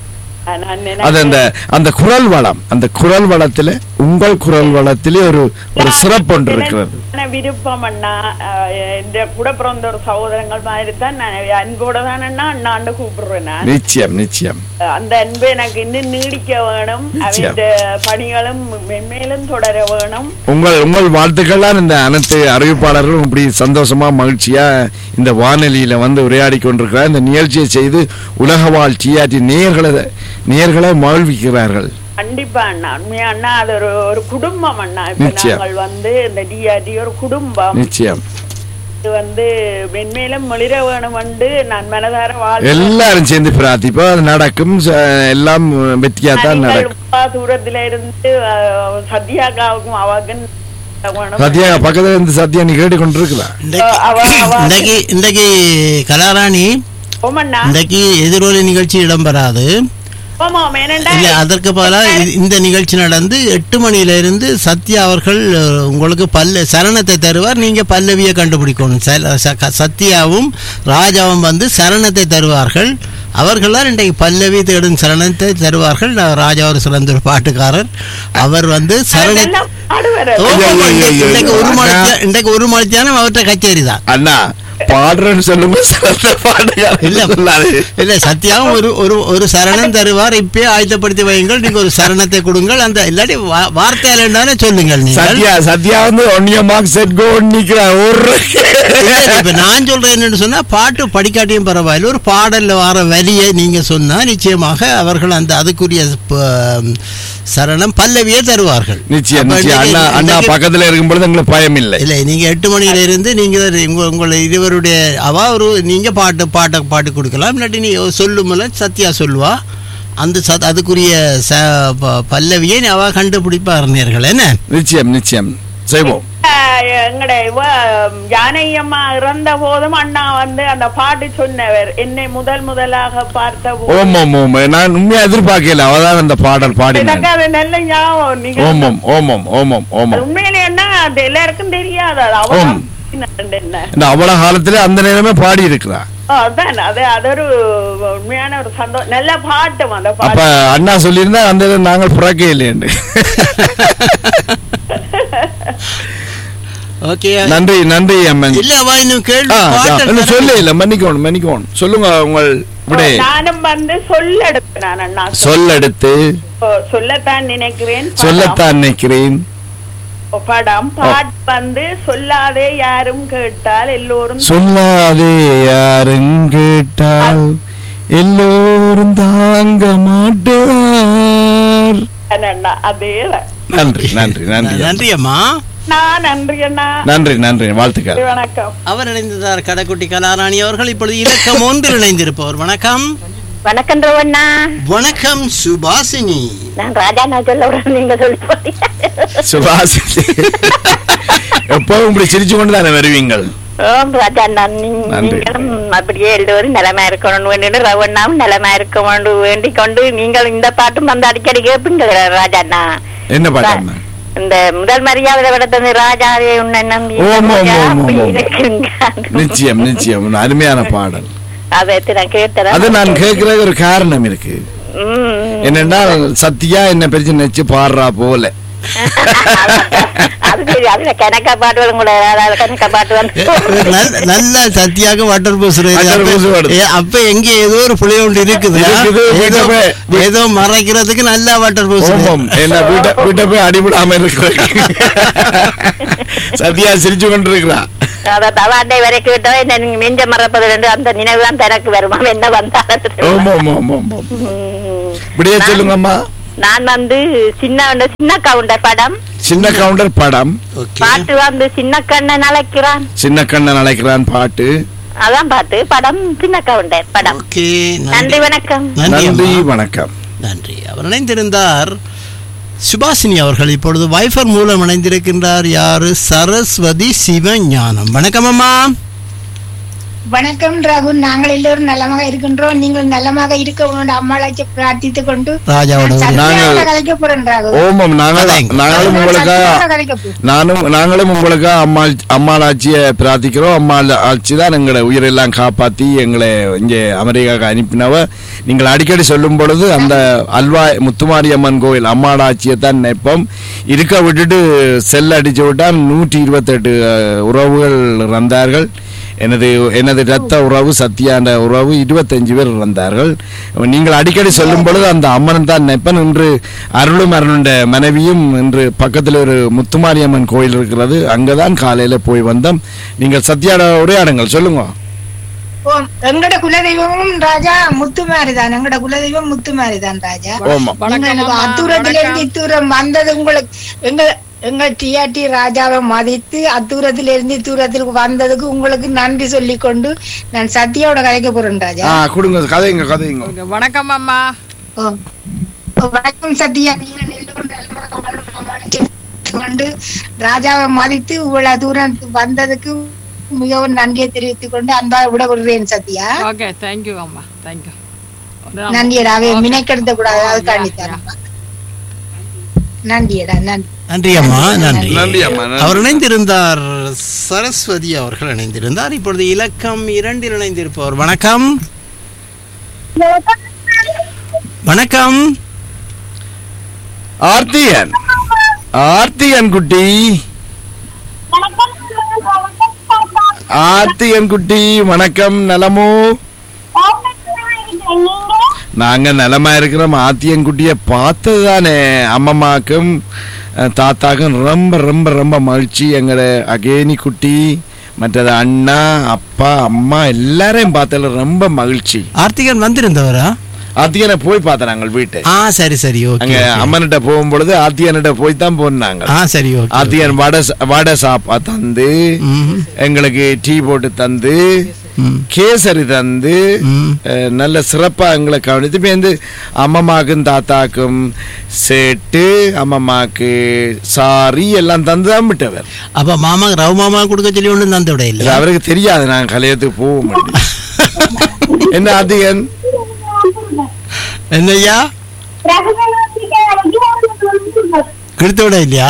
நான் அது அந்த அந்த குரல் வளம் அந்த குரல் வளத்துல உங்கள் குரல் வளத்திலே ஒரு ஒரு சிறப்பு ஒன்று இருக்கிறது எனக்கு விருப்பம் அண்ணா அஹ், இந்த கூட பிறந்த ஒரு சகோதரங்கள் மாதிரி தான் நான் அன்போட தான் அண்ணா அண்ணாண்டு கூப்பிடுறேன் நான் நிச்சயம் நிச்சயம் அந்த அன்பு எனக்கு இன்னும் நீடிக்க வேணும் நிச்சயம். அவருடைய பணிகளும் மென்மேலும் தொடர வேணும் உங்கள் உங்கள் வாழ்த்துக்கள்லாம் இந்த அனைத்து அறிவிப்பாளர்களும் இப்படி சந்தோஷமா மகிழ்ச்சியா இந்த வானொலியில வந்து உரையாடி கொண்டிருக்கிறார் இந்த நிகழ்ச்சியை செய்து உலக வாழ் டிஆர்டி நேர்களை நேர்களை மகிழ்விக்கிறார்கள் கண்டிப்பா அண்ணா உண்மையா அண்ணா அது ஒரு ஒரு குடும்பம் அண்ணா இப்ப நிச்சயம். நாங்கள் வந்து இந்த டிஆர்டி ஒரு குடும்பம் நிச்சயம் இது வந்து மென்மேலும் மொழிர வேணும் வந்து நான் மனதார வாழ் எல்லாரும் சேர்ந்து பிரார்த்திப்போம் அது நடக்கும் ச- எல்லாம் வெற்றியா தான் நடக்கும் தூரத்துல இருந்து அஹ், சத்யாக்காவுக்கும் அவக்கும் வேணும். சத்யா பக்கத்துல இருந்து சத்யா நீ கேட்டு கொண்டிருக்கலாம் இன்றைக்கு- அவ- அவ- இன்றைக்கு இன்றைக்கு கலாராணி ஓமண்ணா இன்றைக்கு எதிரொலி நிகழ்ச்சி இடம்பெறாது ஓமா ஏனண்டா இல்ல அதற்கு பதிலாக இது- இந்த நிகழ்ச்சி நடந்து எட்டு மணியில இருந்து சத்யா அவர்கள் அஹ், உங்களுக்கு பல்ல சரணத்தை தருவார் நீங்க பல்லவியை கண்டுபிடிக்கணும் ச- ச- க- சத்யாவும் ராஜாவும் வந்து சரணத்தை தருவார்கள் அவர்களால் இன்றைக்கு பல்லவி தேடும் சரணத்தை தருவார்கள் நான் ராஜா ஒரு சிறந்த ஒரு பாட்டுக்காரர் அவர் வந்து சரண நல்லா பாடுவாரு. ஓ, ஐயோ, ஐயோ, இன்றைக்கு- ஐயோ, இன்றைக்கு ஒரு ஐயோ. மணித்தியா- இன்றைக்கு ஒரு மணித்தியானம் அவர்கிட்ட கச்சேரி தான் அண்ணா பாடுறேன்னு சொல்லுங்க சிறந்த பாடுகாரன் இல்ல சொல்லாது. இல்ல சத்யாவும் ஒரு ஒரு ஒரு சரணம் தருவார் இப்பயே ஆயத்தப்படுத்தி வையுங்கள் நீங்க ஒரு சரணத்தை கொடுங்கள் அந்த இல்லாட்டி வா- வார்த்தையால என்னன்னு சொல்லுங்கள் நீங்கள் சத்யா சத்யா வந்து ஒன்னிய மார்க் செட் கோ நிக்கிறா ஒரு இல்ல, இப்ப நான் சொல்றேன் என்னன்னு சொன்னா பாட்டு படிக்காட்டியும் பரவாயில்ல ஒரு பாடல்ல வர வரியை நீங்க சொன்னா நிச்சயமாக அவர்கள் அந்த அதுக்குரிய ப- சரணம் பல்லவியே தருவார்கள் நிச்சயம் அப்ப நிச்சயம் அண்ணா இன்னைக்கு- அண்ணா இன்னைக்கு- பக்கத்துல இருக்கும் பொழுது எங்களுக்கு பயம் இல்லை இல்ல நீங்க எட்டு மணியில இருந்து நீங்க உங்க- உங்களை இருவருடைய அவ ஒரு நீங்க பாட்டு பாட்டை பாட்டு கொடுக்கலாம் இல்லாட்டி நீ சொல்லுமல சத்யா சொல்லுவா அந்த சத் அதுக்குரிய ச ப- பல்லவியை அவ கண்டுபிடிப்பார் நேர்கள் என்ன நிச்சயம் நிச்சயம் செய்வோம் அஹ், எங்கட இவ ஜானகியம்மா இறந்த போதும் அண்ணா வந்து அந்த பாட்டு சொன்னவர் என்னை முதல் முதலாக பார்த்த போது ஓம் ஓம் ஓம் நான் உண்மையா எதிர்பார்க்கல அவதான் அந்த பாடல் பாடினேன் எனக்கு அது நல்ல ஞாபகம் நீங்க ஓம் ஓம் ஓம் ஓம் ஓம் ஓம் ஓம் அது உண்மையிலே என்ன அது எல்லாருக்கும் தெரியாது அது ஓம். அவதான் என்ன இந்த அவ்வளவு காலத்துல அந்த நேரமே பாடி இருக்கிறா ஆ, அதான் அது அது ஒரு உண்மையான ஒரு சந்தோஷம் நல்ல பாட்டு அந்த அப்ப பாட்டு அண்ணா சொல்லியிருந்தா அந்த இதை நாங்கள் பிறக்க இல்லையண்டு ஓகே நன்றி நன்றி அம்மன் இல்ல அவ இன்னும் கேள்வி ஆ, பாட்டல் இன்னும் தர- சொல்ல இல்ல மன்னிக்கணும் மன்னிக்கணும் சொல்லுங்க உங்கள் விடை நானும் வந்து சொல்லெடுப்பேன் நான் அண்ணா சொல்லெடுத்து ஓ, சொல்லத்தான் நினைக்கிறேன் படம். சொல்லத்தான் நினைக்கிறேன் படம் பாட்டு வந்து சொல்லாதே யாரும் கேட்டால் எல்லோரும் சொல்லாதே யாரும் கேட்டால் எல்லோரும் தாங்க மாட்டார் அண்ணா அதேதான் நன்றி நன்றி நன்றி நன்றி அம்மா நான் நன்றி அண்ணா நன்றி நன்றி வாழ்த்துக்கள் வணக்கம் அவர் இணைந்திருந்தார் கடைக்குட்டி கலாராணி அவர்கள் இப்பொழுது இலக்கம் ஒன்றில் இணைந்திருப்பவர் வணக்கம் வணக்கம் ரோவண்ணா வணக்கம் சுபாசினி நான் ராஜா நான் சொல்ல விட நீங்க சொல்லி போறீங்க சுபாஷ் எப்பவும் இப்படி சிரிச்சு கொண்டு தானே வருவீங்கள் ஓம் ராஜா நான் நீ- நன்றி. நீங்களும் அப்படியே எல்லோரும் நலமா இருக்கணும் வேண்டிட்டு ரவண்ணாவும் நலமா இருக்க வேண்டும் வேண்டிக் கொண்டு நீங்கள் இந்த பாட்டும் வந்து அடிக்கடி கேட்பீங்க ராஜாண்ணா என்ன பாட்டு இந்த முதல் மரியாதை விடத்தது ராஜாவே உன்னை நம்பி ஓம், ஓம், ஓம், ஓம், அப்படி ஓம். இருக்குங்க. நிச்சயம் நிச்சயம் ஒரு அருமையான பாடல் அதை நான் கேட்டேன் அது நான் கேட்கற ஒரு காரணம் இருக்கு என்னன்னா சத்தியா என்ன பெருச்சு நெச்சு பாடுறா போல அது சரி அதுல கணக்கா பாட்டு வரும் கூட அதாவது கணக்கா பாட்டு வந்து நல்ல- நல்ல சத்தியாக வாட்டர் பூசுறது Water பூசு வருது. அப்ப எங்க ஏதோ ஒரு புளிய ஒன்று இருக்குது இருக்குது, வீட்டை ஏதோ- போய்- ஏதோ மறைக்கிறதுக்கு நல்லா வாட்டர் பூசுறது ஓமம் என்ன வீட்டை வீட்டை போய் அடிபடாம இருக்கிற சத்யா சிரிச்சு கொண்டு இருக்கிறா அதான் தவாண்டை வரைக்கும் விட்டோம் என்ன நீங்க மிஞ்ச மறப்பது ரெண்டு அந்த நினைவு தான் தனக்கு வருமா என்ன வந்தாலும் ஓம் ஓம் ஓம் ஓம் ஓம். இப்படியே சொல்லுங்கம்மா நான் வந்து சின்ன சின்ன கவுண்ட படம் சின்ன கவுண்டர் படம் ஓகே பாட்டு வந்து சின்ன கண்ணன் அழைக்கிறான் சின்ன கண்ணன் அழைக்கிறான் பாட்டு அதான் பாட்டு படம் சின்ன கவுண்டர் படம் ஓகே நன்றி வணக்கம் நன்றி நன்றி அம்மா. வணக்கம் நன்றி அவர் இணைந்திருந்தார் சுபாசினி அவர்கள் இப்பொழுது வைஃபர் மூலம் இணைந்திருக்கின்றார் யாரு சரஸ்வதி சிவஞானம் வணக்கம் அம்மா வணக்கம் ரகு நாங்கள் எல்லோரும் நலமாக இருக்கின்றோம் நீங்கள் நலமாக இருக்க வேண்டும் அம்மாளாச்சி பிரார்த்தித்துக் கொண்டு ராஜாவோட நான் சத்யாவோட நாங்கள்- கதைக்க போறேன் ரகு ஓமம் நாங்கள் கதைங்க. நாங்களும் நான் உங்களுக்கா சத்யாவோட கதைக்க போறேன். நானும் நாங்களும் உங்களுக்கு அம்மா அம்மாள் ஆட்சியை பிரார்த்திக்கிறோம் அம்மா ஆட்சி தான் எங்களை உயிரெல்லாம் காப்பாத்தி எங்களை இங்கே அமெரிக்காவுக்கு அனுப்பினவ நீங்கள் அடிக்கடி சொல்லும் பொழுது அந்த அல்வா முத்துமாரியம்மன் கோயில் அம்மாள் ஆட்சியை தான் நினைப்போம் இருக்க விட்டுட்டு செல் அடிச்சு விட்டால் நூற்றி இருபத்தெட்டு அஹ், உறவுகள் இறந்தார்கள் எனது எனது இரத்த உறவு சத்தியான உறவு இருபத்தஞ்சு பேர் இறந்தார்கள் நீங்கள் அடிக்கடி சொல்லும் பொழுது அந்த அம்மன் தான் நினைப்பன் இன்று அருளும் அருளுண்ட மனைவியும் இன்று பக்கத்தில் ஒரு முத்துமாரியம்மன் கோயில் இருக்கிறது அங்கதான் காலையில போய் வந்தோம் நீங்கள் சத்தியான உரையாடுங்கள் சொல்லுங்க ஓம் எங்கட குலதெய்வமும் ராஜா முத்துமாரி தான் எங்கட குலதெய்வம் முத்துமாரி தான் ராஜா ஓமா நீங்க எனக்கு அத்தூரத்துல இருந்து இத்தூரம் வந்தது உங்களுக்கு எங்க எங்க டிஆர்டி ராஜாவை மதித்து அத்தூரத்துல இருந்து தூரத்துக்கு வந்ததுக்கு உங்களுக்கு நன்றி சொல்லிக் கொண்டு நான் சத்யாவோட கதைக்க போறேன் ராஜா ஆ கொடுங்க கதைங்க கதைங்க வணக்கம் அம்மா ஓ. ஓ, வணக்கம் சத்யா நீங்கள் எல்லோரும் நலமாக வாழணும். கொண்டு ராஜாவை மதித்து இவ்வளவு தூரம் வந்ததுக்கு மிகவும் நன்றியை தெரிவித்துக் கொண்டு அன்பா விட விடுறேன் சத்யா ஓகே தேங்க்யூ அம்மா தேங்க்யூ நன்றியடாவே மினைக்கெடுத்த கூடாது அதுக்காண்டி தரேன் நன்றியடா நன்றி நன்றி அம்மா நன்றி நன்றி அம்மா, நன்றி. அவர் இணைந்திருந்தார் சரஸ்வதி அவர்கள் இணைந்திருந்தார் இப்பொழுது இலக்கம் இரண்டில் இணைந்திருப்பவர் வணக்கம் வணக்கம் ஆர்த்தியன் ஆர்த்தியன் குட்டி ஆர்த்தியன் குட்டி வணக்கம் நலமோ நாங்க நலமா இருக்கிறோம் ஆத்தியன் குட்டிய பார்த்தது தானே அம்மம்மாக்கும் அஹ், தாத்தாக்கும் ரொம்ப ரொம்ப ரொம்ப மகிழ்ச்சி எங்கட அகேனி குட்டி மற்றது அண்ணா அப்பா அம்மா எல்லாரையும் பார்த்ததுல ரொம்ப மகிழ்ச்சி ஆர்த்திகன் வந்திருந்தவரா ஆத்தியனை போய் பார்த்தேன் நாங்கள் வீட்டை ஆ சரி சரி ஓகே அங்க அம்மன்கிட்ட போகும் பொழுது ஆத்தியன்கிட்ட போய் தான் போனாங்க ஆ சரி ஓகே ஆத்தியன் வடை ச- வடை சாப்பா தந்து ம்ஹும். எங்களுக்கு டீ போட்டு தந்து ம். கேசரி தந்து ம். அஹ், நல்ல சிறப்பா எங்களை கவனித்து இப்ப வந்து அம்மம்மாக்கும் தாத்தாக்கும் சேட்டு அம்மம்மாக்கு சாரி எல்லாம் தந்து தான் விட்டவர் அப்ப மாமா ரவு மாமா கொடுக்க சொல்லி ஒன்றும் தந்த விட இது இல்லை அவருக்கு தெரியாது நான் கல்யாணத்துக்கு போக மாட்டேன் என்ன ஆத்தியன் என்னய்யா கொடுத்து விட இல்லையா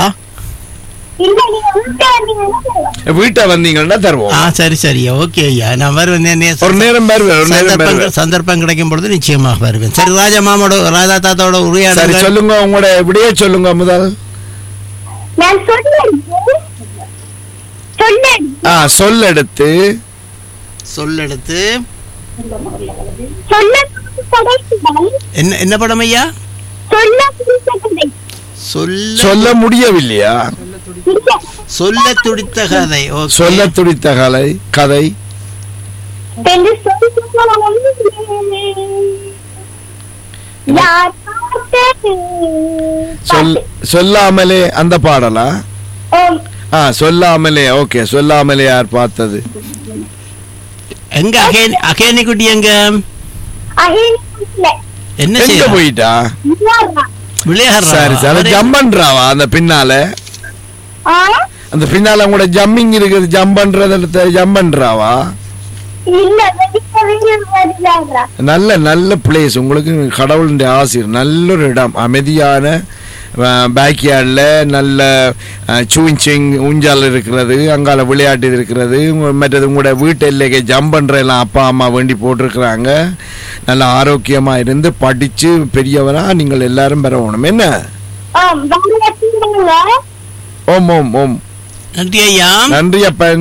வீட்டை வந்தீங்கன்னா தருவோம் ஆ சரி சரி ஓகே ஐயா நான் வருவேன் நே- ஒரு நேரம் வருவேன் ஒரு நேரம் சந்தர்ப்பம் வருவேன் சந்தர்ப்பம் கிடைக்கும் பொழுது நிச்சயமாக வருவேன் சரி ராஜா மாமாவோட ராஜா தாத்தாவோட சரி உரையாடல் சொல்லுங்க உங்களோட இப்படியே சொல்லுங்க முதல் நான் சொன்னேன் சொன்னேன் ஆ சொல் எடுத்து சொல்லெடுத்து சொல்ல கடைசிதான் என்ன என்ன படம் ஐயா சொல்ல பிடித்த கதை சொல்ல சொல்ல முடியவில்லையா சொல்ல துடித்த கதை ஓகே சொல்ல துடித்த கலை கதை என்று சொல்ல யார் பார்த்தது? சொல் சொல்லாமலே அந்த பாடலா ஓம். ஆ சொல்லாமலே ஓகே சொல்லாமலே யார் பார்த்தது எங்க அகேனி அகேனி குட்டி எங்க அஹின் இல்லை. என்ன எங்க செய்ய போயிட்டா யாரா? விளையாடுறா சரி சரி ஜம்ப் பண்றாவா அந்த பின்னால ஆ? அந்த பின்னால கூட ஜம்மிங் இருக்குது ஜம்ப் பண்றதுல ஜம்ப் பண்றாவா இல்ல வெளியே வெளியே வருகிறாரா? நல்ல நல்ல பிளேஸ் உங்களுக்கு கடவுளுடைய ஆசிரியர் நல்ல ஒரு இடம் அமைதியான பேக்யார்டில் நல்ல சூஞ்சிங் ஊஞ்சால் இருக்கிறது அங்கால விளையாட்டு இருக்கிறது மற்றது உங்களோட வீட்டு எல்லைக்கு ஜம்ப் பண்ணுற எல்லாம் அப்பா அம்மா வேண்டி போட்டிருக்கிறாங்க நல்ல ஆரோக்கியமாக இருந்து படித்து பெரியவராக நீங்கள் எல்லாரும் பெறணும் என்ன ஓம் ஓம் ஓம் நன்றி ஐயா நன்றி அப்பன்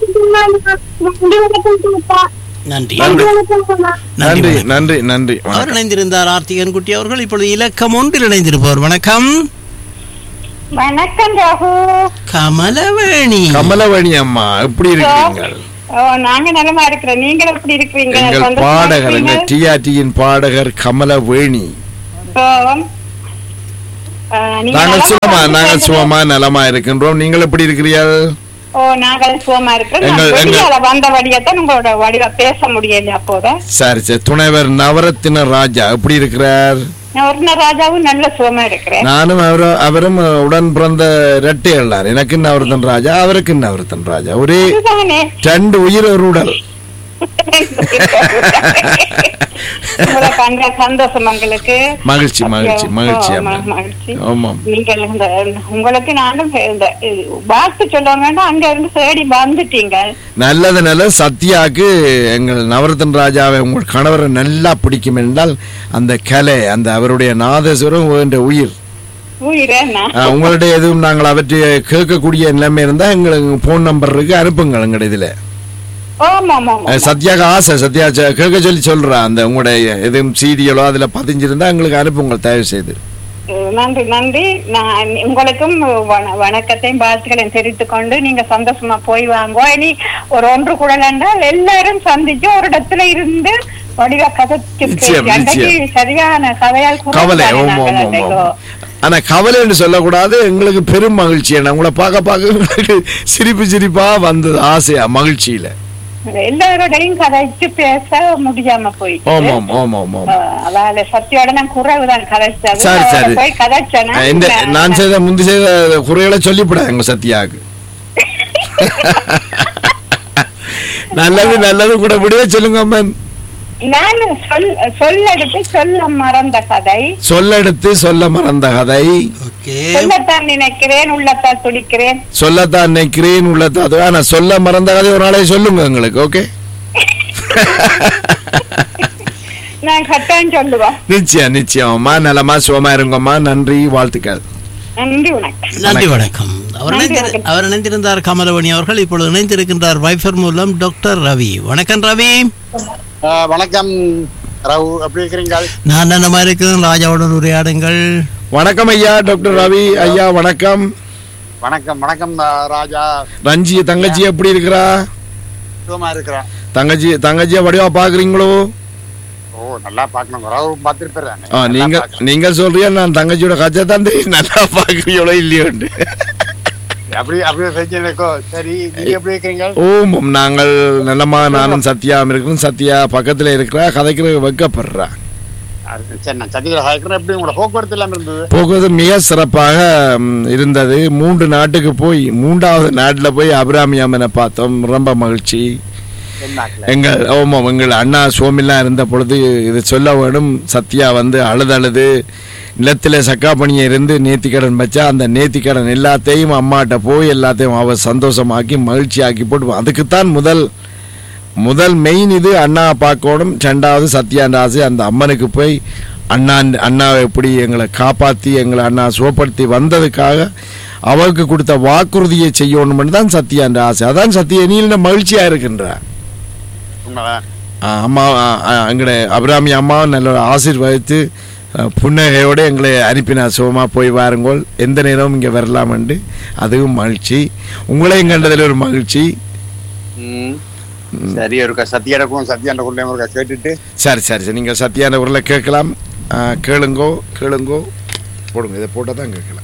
நன்றி நன்றி நன்றி நன்றி நன்றி நன்றி அவர் வணக்கம். இணைந்திருந்தார் ஆர்த்திகன் குட்டி அவர்கள் இப்பொழுது இலக்கம் ஒன்றில் இணைந்திருப்பவர் வணக்கம் வணக்கம் ராகு கமலவேணி கமலவணி அம்மா எப்படி இருக்கிறீங்க ஓ நாங்க நலமா இருக்கிறோம் நீங்க எப்படி இருக்கிறீங்க எங்கள் சந்தோஷமா பாடகர் இருக்கீங்க? எங்கள் டிஆர்டியின் பாடகர் கமலவேணி ஓ. ஆ, நீங்க நாங்கள் நலமா சுகமா இருக்கீங்க? நாங்கள் சுகமா நலமா இருக்கின்றோம் நீங்கள் எப்படி இருக்கிறீர்கள் ஓ நாங்கள் சுகமா இருக்கிறோம் நான் எங்கள்- எங்கள்- வெளியால வந்தபடியத்தான் உங்களோட வடிவ பேச முடியல அப்போத சரி சரி துணைவர் நவரத்தின ராஜா எப்படி இருக்கிறார் நான் ஒரு ராஜாவும் நல்ல சுகமா இருக்கிறேன் நானும் அவரும் அவரும் உடன் பிறந்த இரட்டை எல்லார் எனக்கு நவரத்தன் ராஜா அவருக்கு நவரத்தன் ராஜா ஒரே அதுதானே ரெண்டு உயிர் ஒரு உடல் உங்களை கண்ட சந்தோஷம் உங்களுக்கு மகிழ்ச்சி மகிழ்ச்சி மகிழ்ச்சி ஓ, அம்மா ம- மகிழ்ச்சி ஆமாம் நீங்கள் இந்த உங்களுக்கு நானும் இந்த இது, வாழ்த்து சொல்ல வேண்டாம் அங்க இருந்து தேடி வந்துட்டீங்க நல்லது நல்லது சத்யாக்கு எங்கள் நவரத்தன் ராஜாவை உங்கள் கணவரை நல்லா பிடிக்கும் என்றால் அந்த கலை அந்த அவருடைய நாதஸ்வரம் என்ற உயிர் உயிரேண்ணா ஆ, உங்களுடைய எதுவும் நாங்கள் அவற்றை கேட்கக்கூடிய நிலைமை இருந்தால் எங்களுக்கு ஃபோன் நம்பர் இருக்கு அனுப்புங்கள் எங்கள் இதில் ஆமா ஆமா ஆமா. சத்யாக்கு ஆசை சத்யா ச- கேட்க சொல்லி சொல்றா அந்த உங்களுடைய எதுவும் சீரியலோ அதுல பதிஞ்சிருந்தா எங்களுக்கு அனுப்புங்கள் தயவு செய்து அஹ் நன்றி நன்றி நான் உங்களுக்கும் வண- வணக்கத்தையும் வாழ்த்துக்களையும் தெரிவித்துக் கொண்டு நீங்க சந்தோஷமா போய் வாங்கோ இனி ஒரு ஒன்று குடல் என்றால் எல்லாரும் சந்திச்சு ஒரு இடத்துல இருந்து வடிவ கதைச்சு நிச்சயம், அன்றைக்கு நிச்சயம். சரியான கதையால் கவலை குறைந்தானே ஓம் நாங்கள் ஓம் ஓம் அன்றைக்கு. ஓம் ஆனா கவலைன்னு சொல்லக்கூடாது எங்களுக்கு பெரும் மகிழ்ச்சி என்ன உங்களை பார்க்க பார்க்க எங்களுக்கு சிரிப்பு சிரிப்பா வந்தது ஆசையா மகிழ்ச்சியில எல்லாரோடையும் கதைச்சு பேச முடியாம போயிட்டு ஓம் ஓம் ஓம் ஓம் ஓம் அஹ் அதால சத்தியோட நான் குறைவுதான் கதைச்சது சரி அவரை சரி போய் கதைச்சேன்னா அஹ் இந்த நான் செய்த முந்தி செய்த குறைகளை சொல்லிவிட எங்க சத்யாவுக்கு நல்லது நல்லது கூட விடவே சொல்லுங்க அம்மன் நான் சொல் சொல்லெடுத்து சொல்ல மறந்த கதை சொல்லெடுத்து சொல்ல மறந்த கதை சொல்லத்தான் நினைக்கிறேன் உள்ளத்தால் துடிக்கிறேன் சொல்லத்தான் நினைக்கிறேன் உள்ளத்தான் ஆனா சொல்ல மறந்த கதை ஒரு நாளை சொல்லுங்க எங்களுக்கு ஓகே நான் கட்டாயம் சொல்லுவோம் நிச்சயம் நிச்சயம்மா நலமா சுகமா இருங்கம்மா நன்றி வாழ்த்துக்கள் நன்றி வணக்கம் நன்றி வணக்கம் அவர் நன்றி இணைந்திரு- வணக்கம். அவர் இணைந்திருந்தார் கமலவணி அவர்கள் இப்பொழுது இணைந்திருக்கின்றார் வைஃபர் மூலம் டாக்டர் ரவி வணக்கம் ரவி வணக்கம் ரவு எப்படி இருக்கிறீங்க நான் நலமா இருக்கிறேன் ராஜாவுடன் உரையாடுங்கள் வணக்கம் ஐயா டாக்டர் ரவி ஐயா வணக்கம் வணக்கம் வணக்கம் ஆ, ராஜா ரஞ்சி தங்கச்சி எப்படி இருக்கிறா சுகமா இருக்கிறேன் தங்கச்சி தங்கச்சியை வடிவா பாக்குறீங்களோ ஓ நல்லா பார்க்கணும் ரவு பார்த்துருப்பேன் ஆ, நீங்க நீங்க சொல்றியா நான் தங்கச்சியோட கச்சை தான் தெரியும் நல்லா பாக்குறீங்களோ இல்லையோண்டு அப்படி அப்படியே செஞ்சோ சரி நீங்க எப்படி இருக்கிறீங்க ஓம் ஓம், நாங்கள் நல்லமா நானும் சத்யா இருக்கிறோம் சத்யா பக்கத்துல இருக்கிறா கதைக்கிற வைக்கப்படுறா அது சரி நான் சத்திகளை சாய்க்கிறேன் எப்படி உங்களோட போக்குவரத்து இல்லாம இருந்தது போக்குவரத்து மிக சிறப்பாக ம், இருந்தது மூன்று நாட்டுக்கு போய் மூன்றாவது நாட்டில் போய் அபிராமி அம்மனை பார்த்தோம் ரொம்ப மகிழ்ச்சி எங்கள் ஆமாம் எங்கள் அண்ணா சோமிலாம் இருந்த பொழுது இது சொல்ல வேணும் சத்யா வந்து அழுது அழுது நிலத்தில் சக்காப்பணியை இருந்து நேத்திக்கடன் வச்சா அந்த நேத்திக்கடன் எல்லாத்தையும் அம்மாட்ட போய் எல்லாத்தையும் அவ சந்தோஷமாக்கி மகிழ்ச்சியாக்கி போட்டு அதுக்குத்தான் முதல் முதல் மெயின் இது அண்ணா பார்க்கணும் ரெண்டாவது சத்யாண்ட ஆசை அந்த அம்மனுக்கு போய் அண்ணா அண்ணாவை எப்படி எங்களை காப்பாற்றி எங்களை அண்ணா சுகப்படுத்தி வந்ததுக்காக அவருக்கு கொடுத்த வாக்குறுதியை செய்யணும்னு தான் சத்யாண்ட ஆசை அதான் சத்யா நீல மகிழ்ச்சியா இருக்கின்றா உண்மைதான் ஆ, அம்மா எங்களை அபிராமி அம்மா நல்ல ஒரு ஆசீர்வதித்து ஆ, புன்னகையோடு எங்களை அனுப்பினார் சுகமாக போய் வாருங்கள் எந்த நேரமும் இங்கே வரலாமண்டு அதுவும் மகிழ்ச்சி உங்களையும் கண்டதில் ஒரு மகிழ்ச்சி ம். சரி ஒரு சத்தியாடக்கும் சத்தியாண்ட குள்ளே ஒரு கேட்டுட்டு சரி சரி சரி நீங்கள் சத்யான ஊரில் கேட்கலாம் ஆ, கேளுங்கோ கேளுங்கோ போடுங்க இதை போட்டால் தான் கேட்கலாம்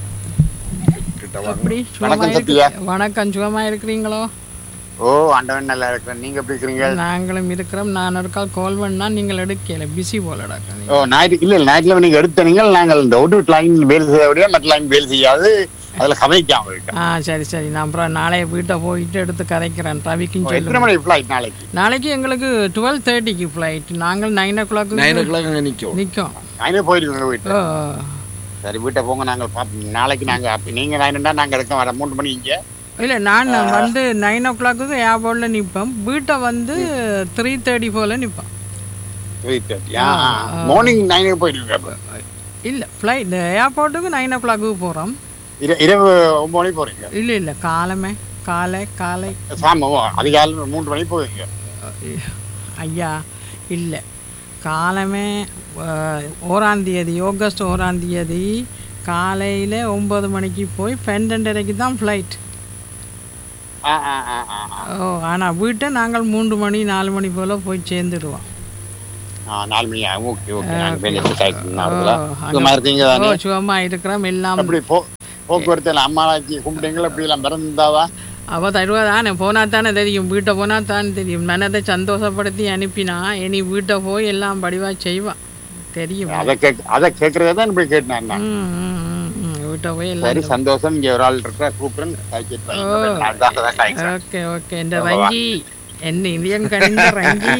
கிட்ட வாங்க. எப்படி சுகமா வணக்கம் இருக்கு- சத்யா. வணக்கம் சுகமா இருக்கிறீங்களோ ஓ ஆண்டவன் நல்லா இருக்கிறேன் நீங்க எப்படி இருக்கிறீங்க நாங்களும் இருக்கிறோம் நான் ஒரு கால் கால் பண்ணா நீங்கள் எடுக்கல பிஸி போலடாக்கா ஓ ஞாயிற்று இல்ல ஞாயிற்றுல நீங்க எடுத்த நீங்கள் நாங்கள் இந்த ஒரு லைன் வேலை செய்ய மற்ற லைன் வேலை செய்யாது அதுல கதைக்காம இருக்கேன் ஆ சரி சரி நான் அப்புறம் நாளைய வீட்டை போயிட்டு எடுத்து கதைக்கிறேன் ரவிக்கும் எத்தனை சொல்லுங்க மணி ஃபிளைட் நாளைக்கு நாளைக்கு எங்களுக்கு டுவெல் தேர்ட்டிக்கு ஃப்ளைட் நாங்கள் nine o'clock nine o'clock அங்கே நிற்கும் நிற்கும் நானே போயிருக்கேன் வீட்டு ஓ சரி வீட்டை போங்க நாங்கள் பாப்போம் நாளைக்கு நாங்க அப்ப நீங்க நைன்டா நாங்க எடுக்க வர மூணு மணி இங்க இல்லை நான் வந்து நைன் ஓ கிளாக்கு ஏர்போர்ட்டில் நிற்பேன் வீட்டை வந்து த்ரீ தேர்ட்டி போல் நிற்பேன் த்ரீ தேர்ட்டி மார்னிங் நைனுக்கு போயிட்டு இல்லை ஃப்ளைட் ஏர்போர்ட்டுக்கு நைன் ஓ கிளாக்கு போகிறோம் இரவு ஒன்பது மணி போறீங்க இல்லை இல்லை காலமே காலை காலை சாம அதிகாலை மூன்று மணி போவீங்க ஐயா இல்லை காலமே அஹ், ஓராம் தேதி ஆகஸ்ட் ஓராம் தேதி காலையில் ஒம்பது மணிக்கு போய் பன்னெண்டரைக்கு தான் ஃப்ளைட் ஆ ஆ ஆ ஆ ஆ. ஓ ஆனால் வீட்டை நாங்கள் மூன்று மணி நாலு மணி போல் போய் சேர்ந்துடுவோம் ஆ நாலு மணி ஆகும் ஓகே ஓகே நாங்கள் ஓகே. வேலைக்கு டைம் ஓ, சும்மா இருக்கீங்க ஓ தானே சுகமாக இருக்கிறோம் எல்லாம் அப்படி போ போக்குவரத்து எல்லாம் அம்மாச்சி கும்பிட்டீங்களா இப்படி எல்லாம் பிறந்தாவா அவள் தருவா தானே போனால் தானே தெரியும் வீட்டை போனால் தானே தெரியும் மனதை சந்தோஷப்படுத்தி அனுப்பினா இனி வீட்டை போய் எல்லாம் படிவாக செய்வான் தெரியும் அதை கேக் அதை கேட்கறதே தான் இப்படி கேட்டேன் நான் ம், ம், ம், ம். வீட்டை போய் சரி எல்லாம் சந்தோஷம் இங்க ஒரு ஆள் இருக்கிற கூப்பிடுறேன் காய்ச்சிட்டு வைங்க. நான் தான் அதான் காய்க்கிறேன். ஓகே ஓகே இந்த ரங்கி என்ன இந்தியன் கணிந்த ரங்கி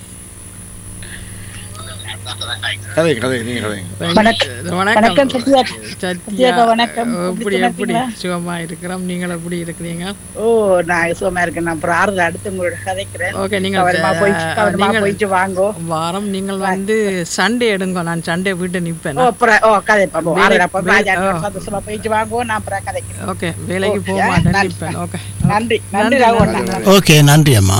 கதை கதை நீங்க கதை வணக்கம் வணக்கம் சத்யா சத்யா சத்யாக்கா, வணக்கம். எப்படி எப்படி எப்படி இருக்கீங்களா? சுகமா இருக்கிறோம் நீங்கள் எப்படி இருக்கிறீங்க ஓ நான் சுகமா இருக்கேன் நான் அப்புறம் ஆறுதல் அடுத்து உங்களோட கதைக்கிறேன் ஓகே நீங்கள் கவனமா போயிட்டு கவனமா நீங்கள் போயிட்டு வாங்கோ வாரம் நீங்கள் வந்து சண்டே எடுங்க நான் சண்டே வீட்டை நிற்பேன் ஓ அப்புறம் ஓ கதை பாப்போம் வேலை- ஆறுதல் அப்ப வேலை- ராஜா ஓ. சந்தோஷமா போயிட்டு வாங்கோ நான் அப்புறம் கதைக்கிறேன் ஓகே வேலைக்கு ஓகே, போக மாட்டேன் நன்றி. நிற்பேன் ஓகே நன்றி நன்றி ராகவண்ணா ஓகே நன்றி அம்மா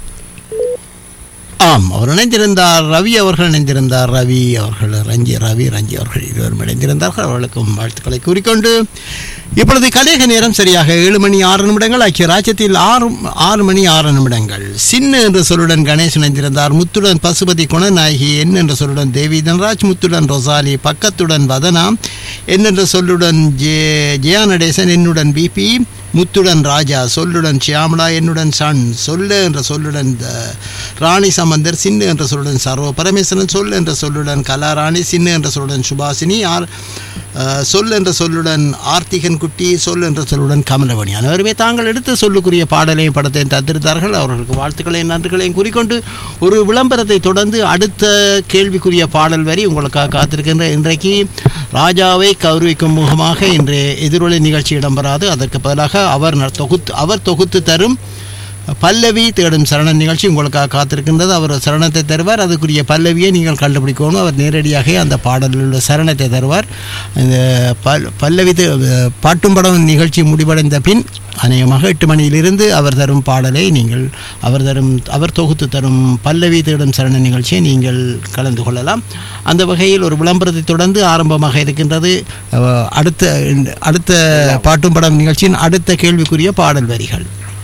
ஆம் அவர் இணைந்திருந்தார் ரவி அவர்கள் இணைந்திருந்தார் ரவி அவர்கள் ரஞ்சி ரவி ரஞ்சி அவர்கள் இருவரும் இணைந்திருந்தார்கள் அவர்களுக்கும் வாழ்த்துக்களை கூறிக்கொண்டு இப்பொழுது கலேக நேரம் சரியாக ஏழு மணி ஆறு நிமிடங்கள் ஐக்கிய ராஜ்யத்தில் ஆறு ஆறு மணி ஆறு நிமிடங்கள் சின்ன என்ற சொல்லுடன் கணேஷ் இணைந்திருந்தார் முத்துடன் பசுபதி குணநாயகி என் என்ற சொல்லுடன் தேவி தனராஜ் முத்துடன் ரொசாலி பக்கத்துடன் வதனா என் என்ற சொல்லுடன் ஜே ஜெயா நடேசன் என்னுடன் பிபி முத்துடன் ராஜா சொல்லுடன் ஷியாமலா என்னுடன் சன் சொல்லு என்ற சொல்லுடன் த- ராணி சம்பந்தர் சின்னு என்ற சொல்லுடன் சர்வ பரமேஸ்வரன் சொல் என்ற சொல்லுடன் கலாராணி சின்னு என்ற சொல்லுடன் சுபாசினி ஆர் அஹ், சொல் என்ற சொல்லுடன் ஆர்த்திகன் குட்டி சொல் என்ற சொல்லுடன் கமலவணி அனைவருமே தாங்கள் எடுத்த சொல்லுக்குரிய பாடலையும் படத்தையும் தந்திருந்தார்கள் அவர்களுக்கு வாழ்த்துக்களையும் நன்றிகளையும் கூறிக்கொண்டு ஒரு விளம்பரத்தை தொடர்ந்து அடுத்த கேள்விக்குரிய பாடல் வரி உங்களுக்காக காத்திருக்கின்ற இன்றைக்கு ராஜாவை கௌரவிக்கும் முகமாக இன்றைய எதிரொலி நிகழ்ச்சி இடம்பெறாது அதற்கு பதிலாக அவர் ந- தொகுத்து அவர் தொகுத்து தரும் பல்லவி தேடும் சரண நிகழ்ச்சி உங்களுக்காக காத்திருக்கின்றது அவர் சரணத்தை தருவார் அதுக்குரிய பல்லவியை நீங்கள் கண்டுபிடிக்கணும் அவர் நேரடியாக அந்த பாடலில் உள்ள சரணத்தை தருவார் இந்த பல் பல்லவி தே- பாட்டும் படம் நிகழ்ச்சி முடிவடைந்த பின் அநேகமாக எட்டு மணியிலிருந்து அவர் தரும் பாடலை நீங்கள் அவர் தரும் அவர் தொகுத்து தரும் பல்லவி தேடும் சரண நிகழ்ச்சியை நீங்கள் கலந்து கொள்ளலாம் அந்த வகையில் ஒரு விளம்பரத்தை தொடர்ந்து ஆரம்பமாக இருக்கின்றது அஹ், அடுத்த அடுத்த பாட்டும் படம் நிகழ்ச்சியின் அடுத்த கேள்விக்குரிய பாடல் வரிகள்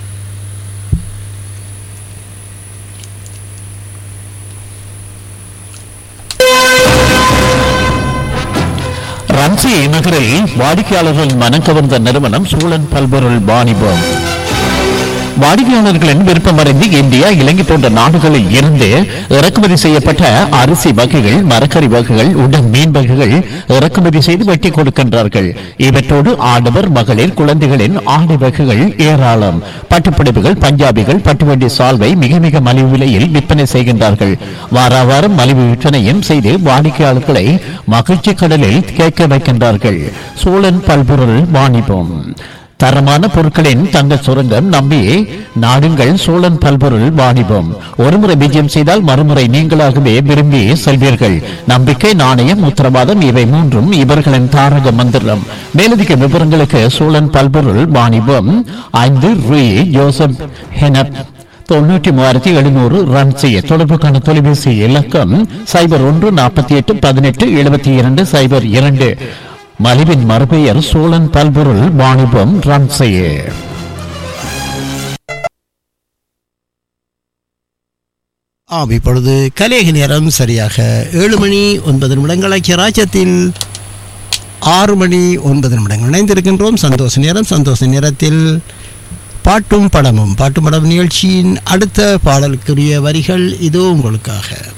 ரன்சி நகரில் வாடிக்கையாளர்கள் மனம் கவர்ந்த நிறுவனம் சூழன் பல்பொருள் வாணிபம் வாடிக்கையாளர்களின் விருப்பமறிந்து இந்தியா இலங்கை போன்ற நாடுகளில் இருந்து இறக்குமதி செய்யப்பட்ட அரிசி வகைகள் மரக்கறி வகைகள் உடன் மீன் வகைகள் இறக்குமதி செய்து வெட்டி கொடுக்கின்றார்கள் இவற்றோடு ஆடவர் மகளிர் குழந்தைகளின் ஆடை வகைகள் ஏராளம் பட்டுப்புடவைகள் பஞ்சாபிகள் பட்டுவண்டி சால்வை மிக மிக மலிவு விலையில் விற்பனை செய்கின்றார்கள் வாரா வாரம் மலிவு விற்பனையும் செய்து வாடிக்கையாளர்களை மகிழ்ச்சி கடலில் கேட்க வைக்கின்றார்கள் சோழன் பல்பொருள் வாணிபம் தரமான பொருட்களின் தங்கள் சுரங்கம் நம்பி நாடுங்கள் சோழன் பல்பொருள் வாணிபம் ஒருமுறை விஜயம் செய்தால் மறுமுறை நீங்களாகவே விரும்பி செல்வீர்கள் நம்பிக்கை நாணயம் உத்தரவாதம் இவை மூன்றும் இவர்களின் தாரக மந்திரம் மேலதிக விவரங்களுக்கு சோழன் பல்பொருள் வாணிபம் ஐந்து ரூ ஜோசப் ஹெனப் தொண்ணூற்றி மூவாயிரத்தி எழுநூறு ரன் செய்ய தொடர்புக்கான தொலைபேசி இலக்கம் சைபர் ஒன்று நாற்பத்தி எட்டு பதினெட்டு எழுபத்தி இரண்டு சைபர் இரண்டு மலிவின் மறுபெயர் சோழன் பல்பொருள் வாணிபம் ரன் செய்ய ஆம் இப்பொழுது கலேக நேரம் சரியாக ஏழு மணி ஒன்பது நிமிடங்கள் ஐக்கிய ராஜ்யத்தில் ஆறு மணி ஒன்பது நிமிடங்கள் இணைந்திருக்கின்றோம் சந்தோஷ நேரம் சந்தோஷ நேரத்தில் பாட்டும் படமும் பாட்டும் படம் நிகழ்ச்சியின் அடுத்த பாடலுக்குரிய வரிகள் இதோ உங்களுக்காக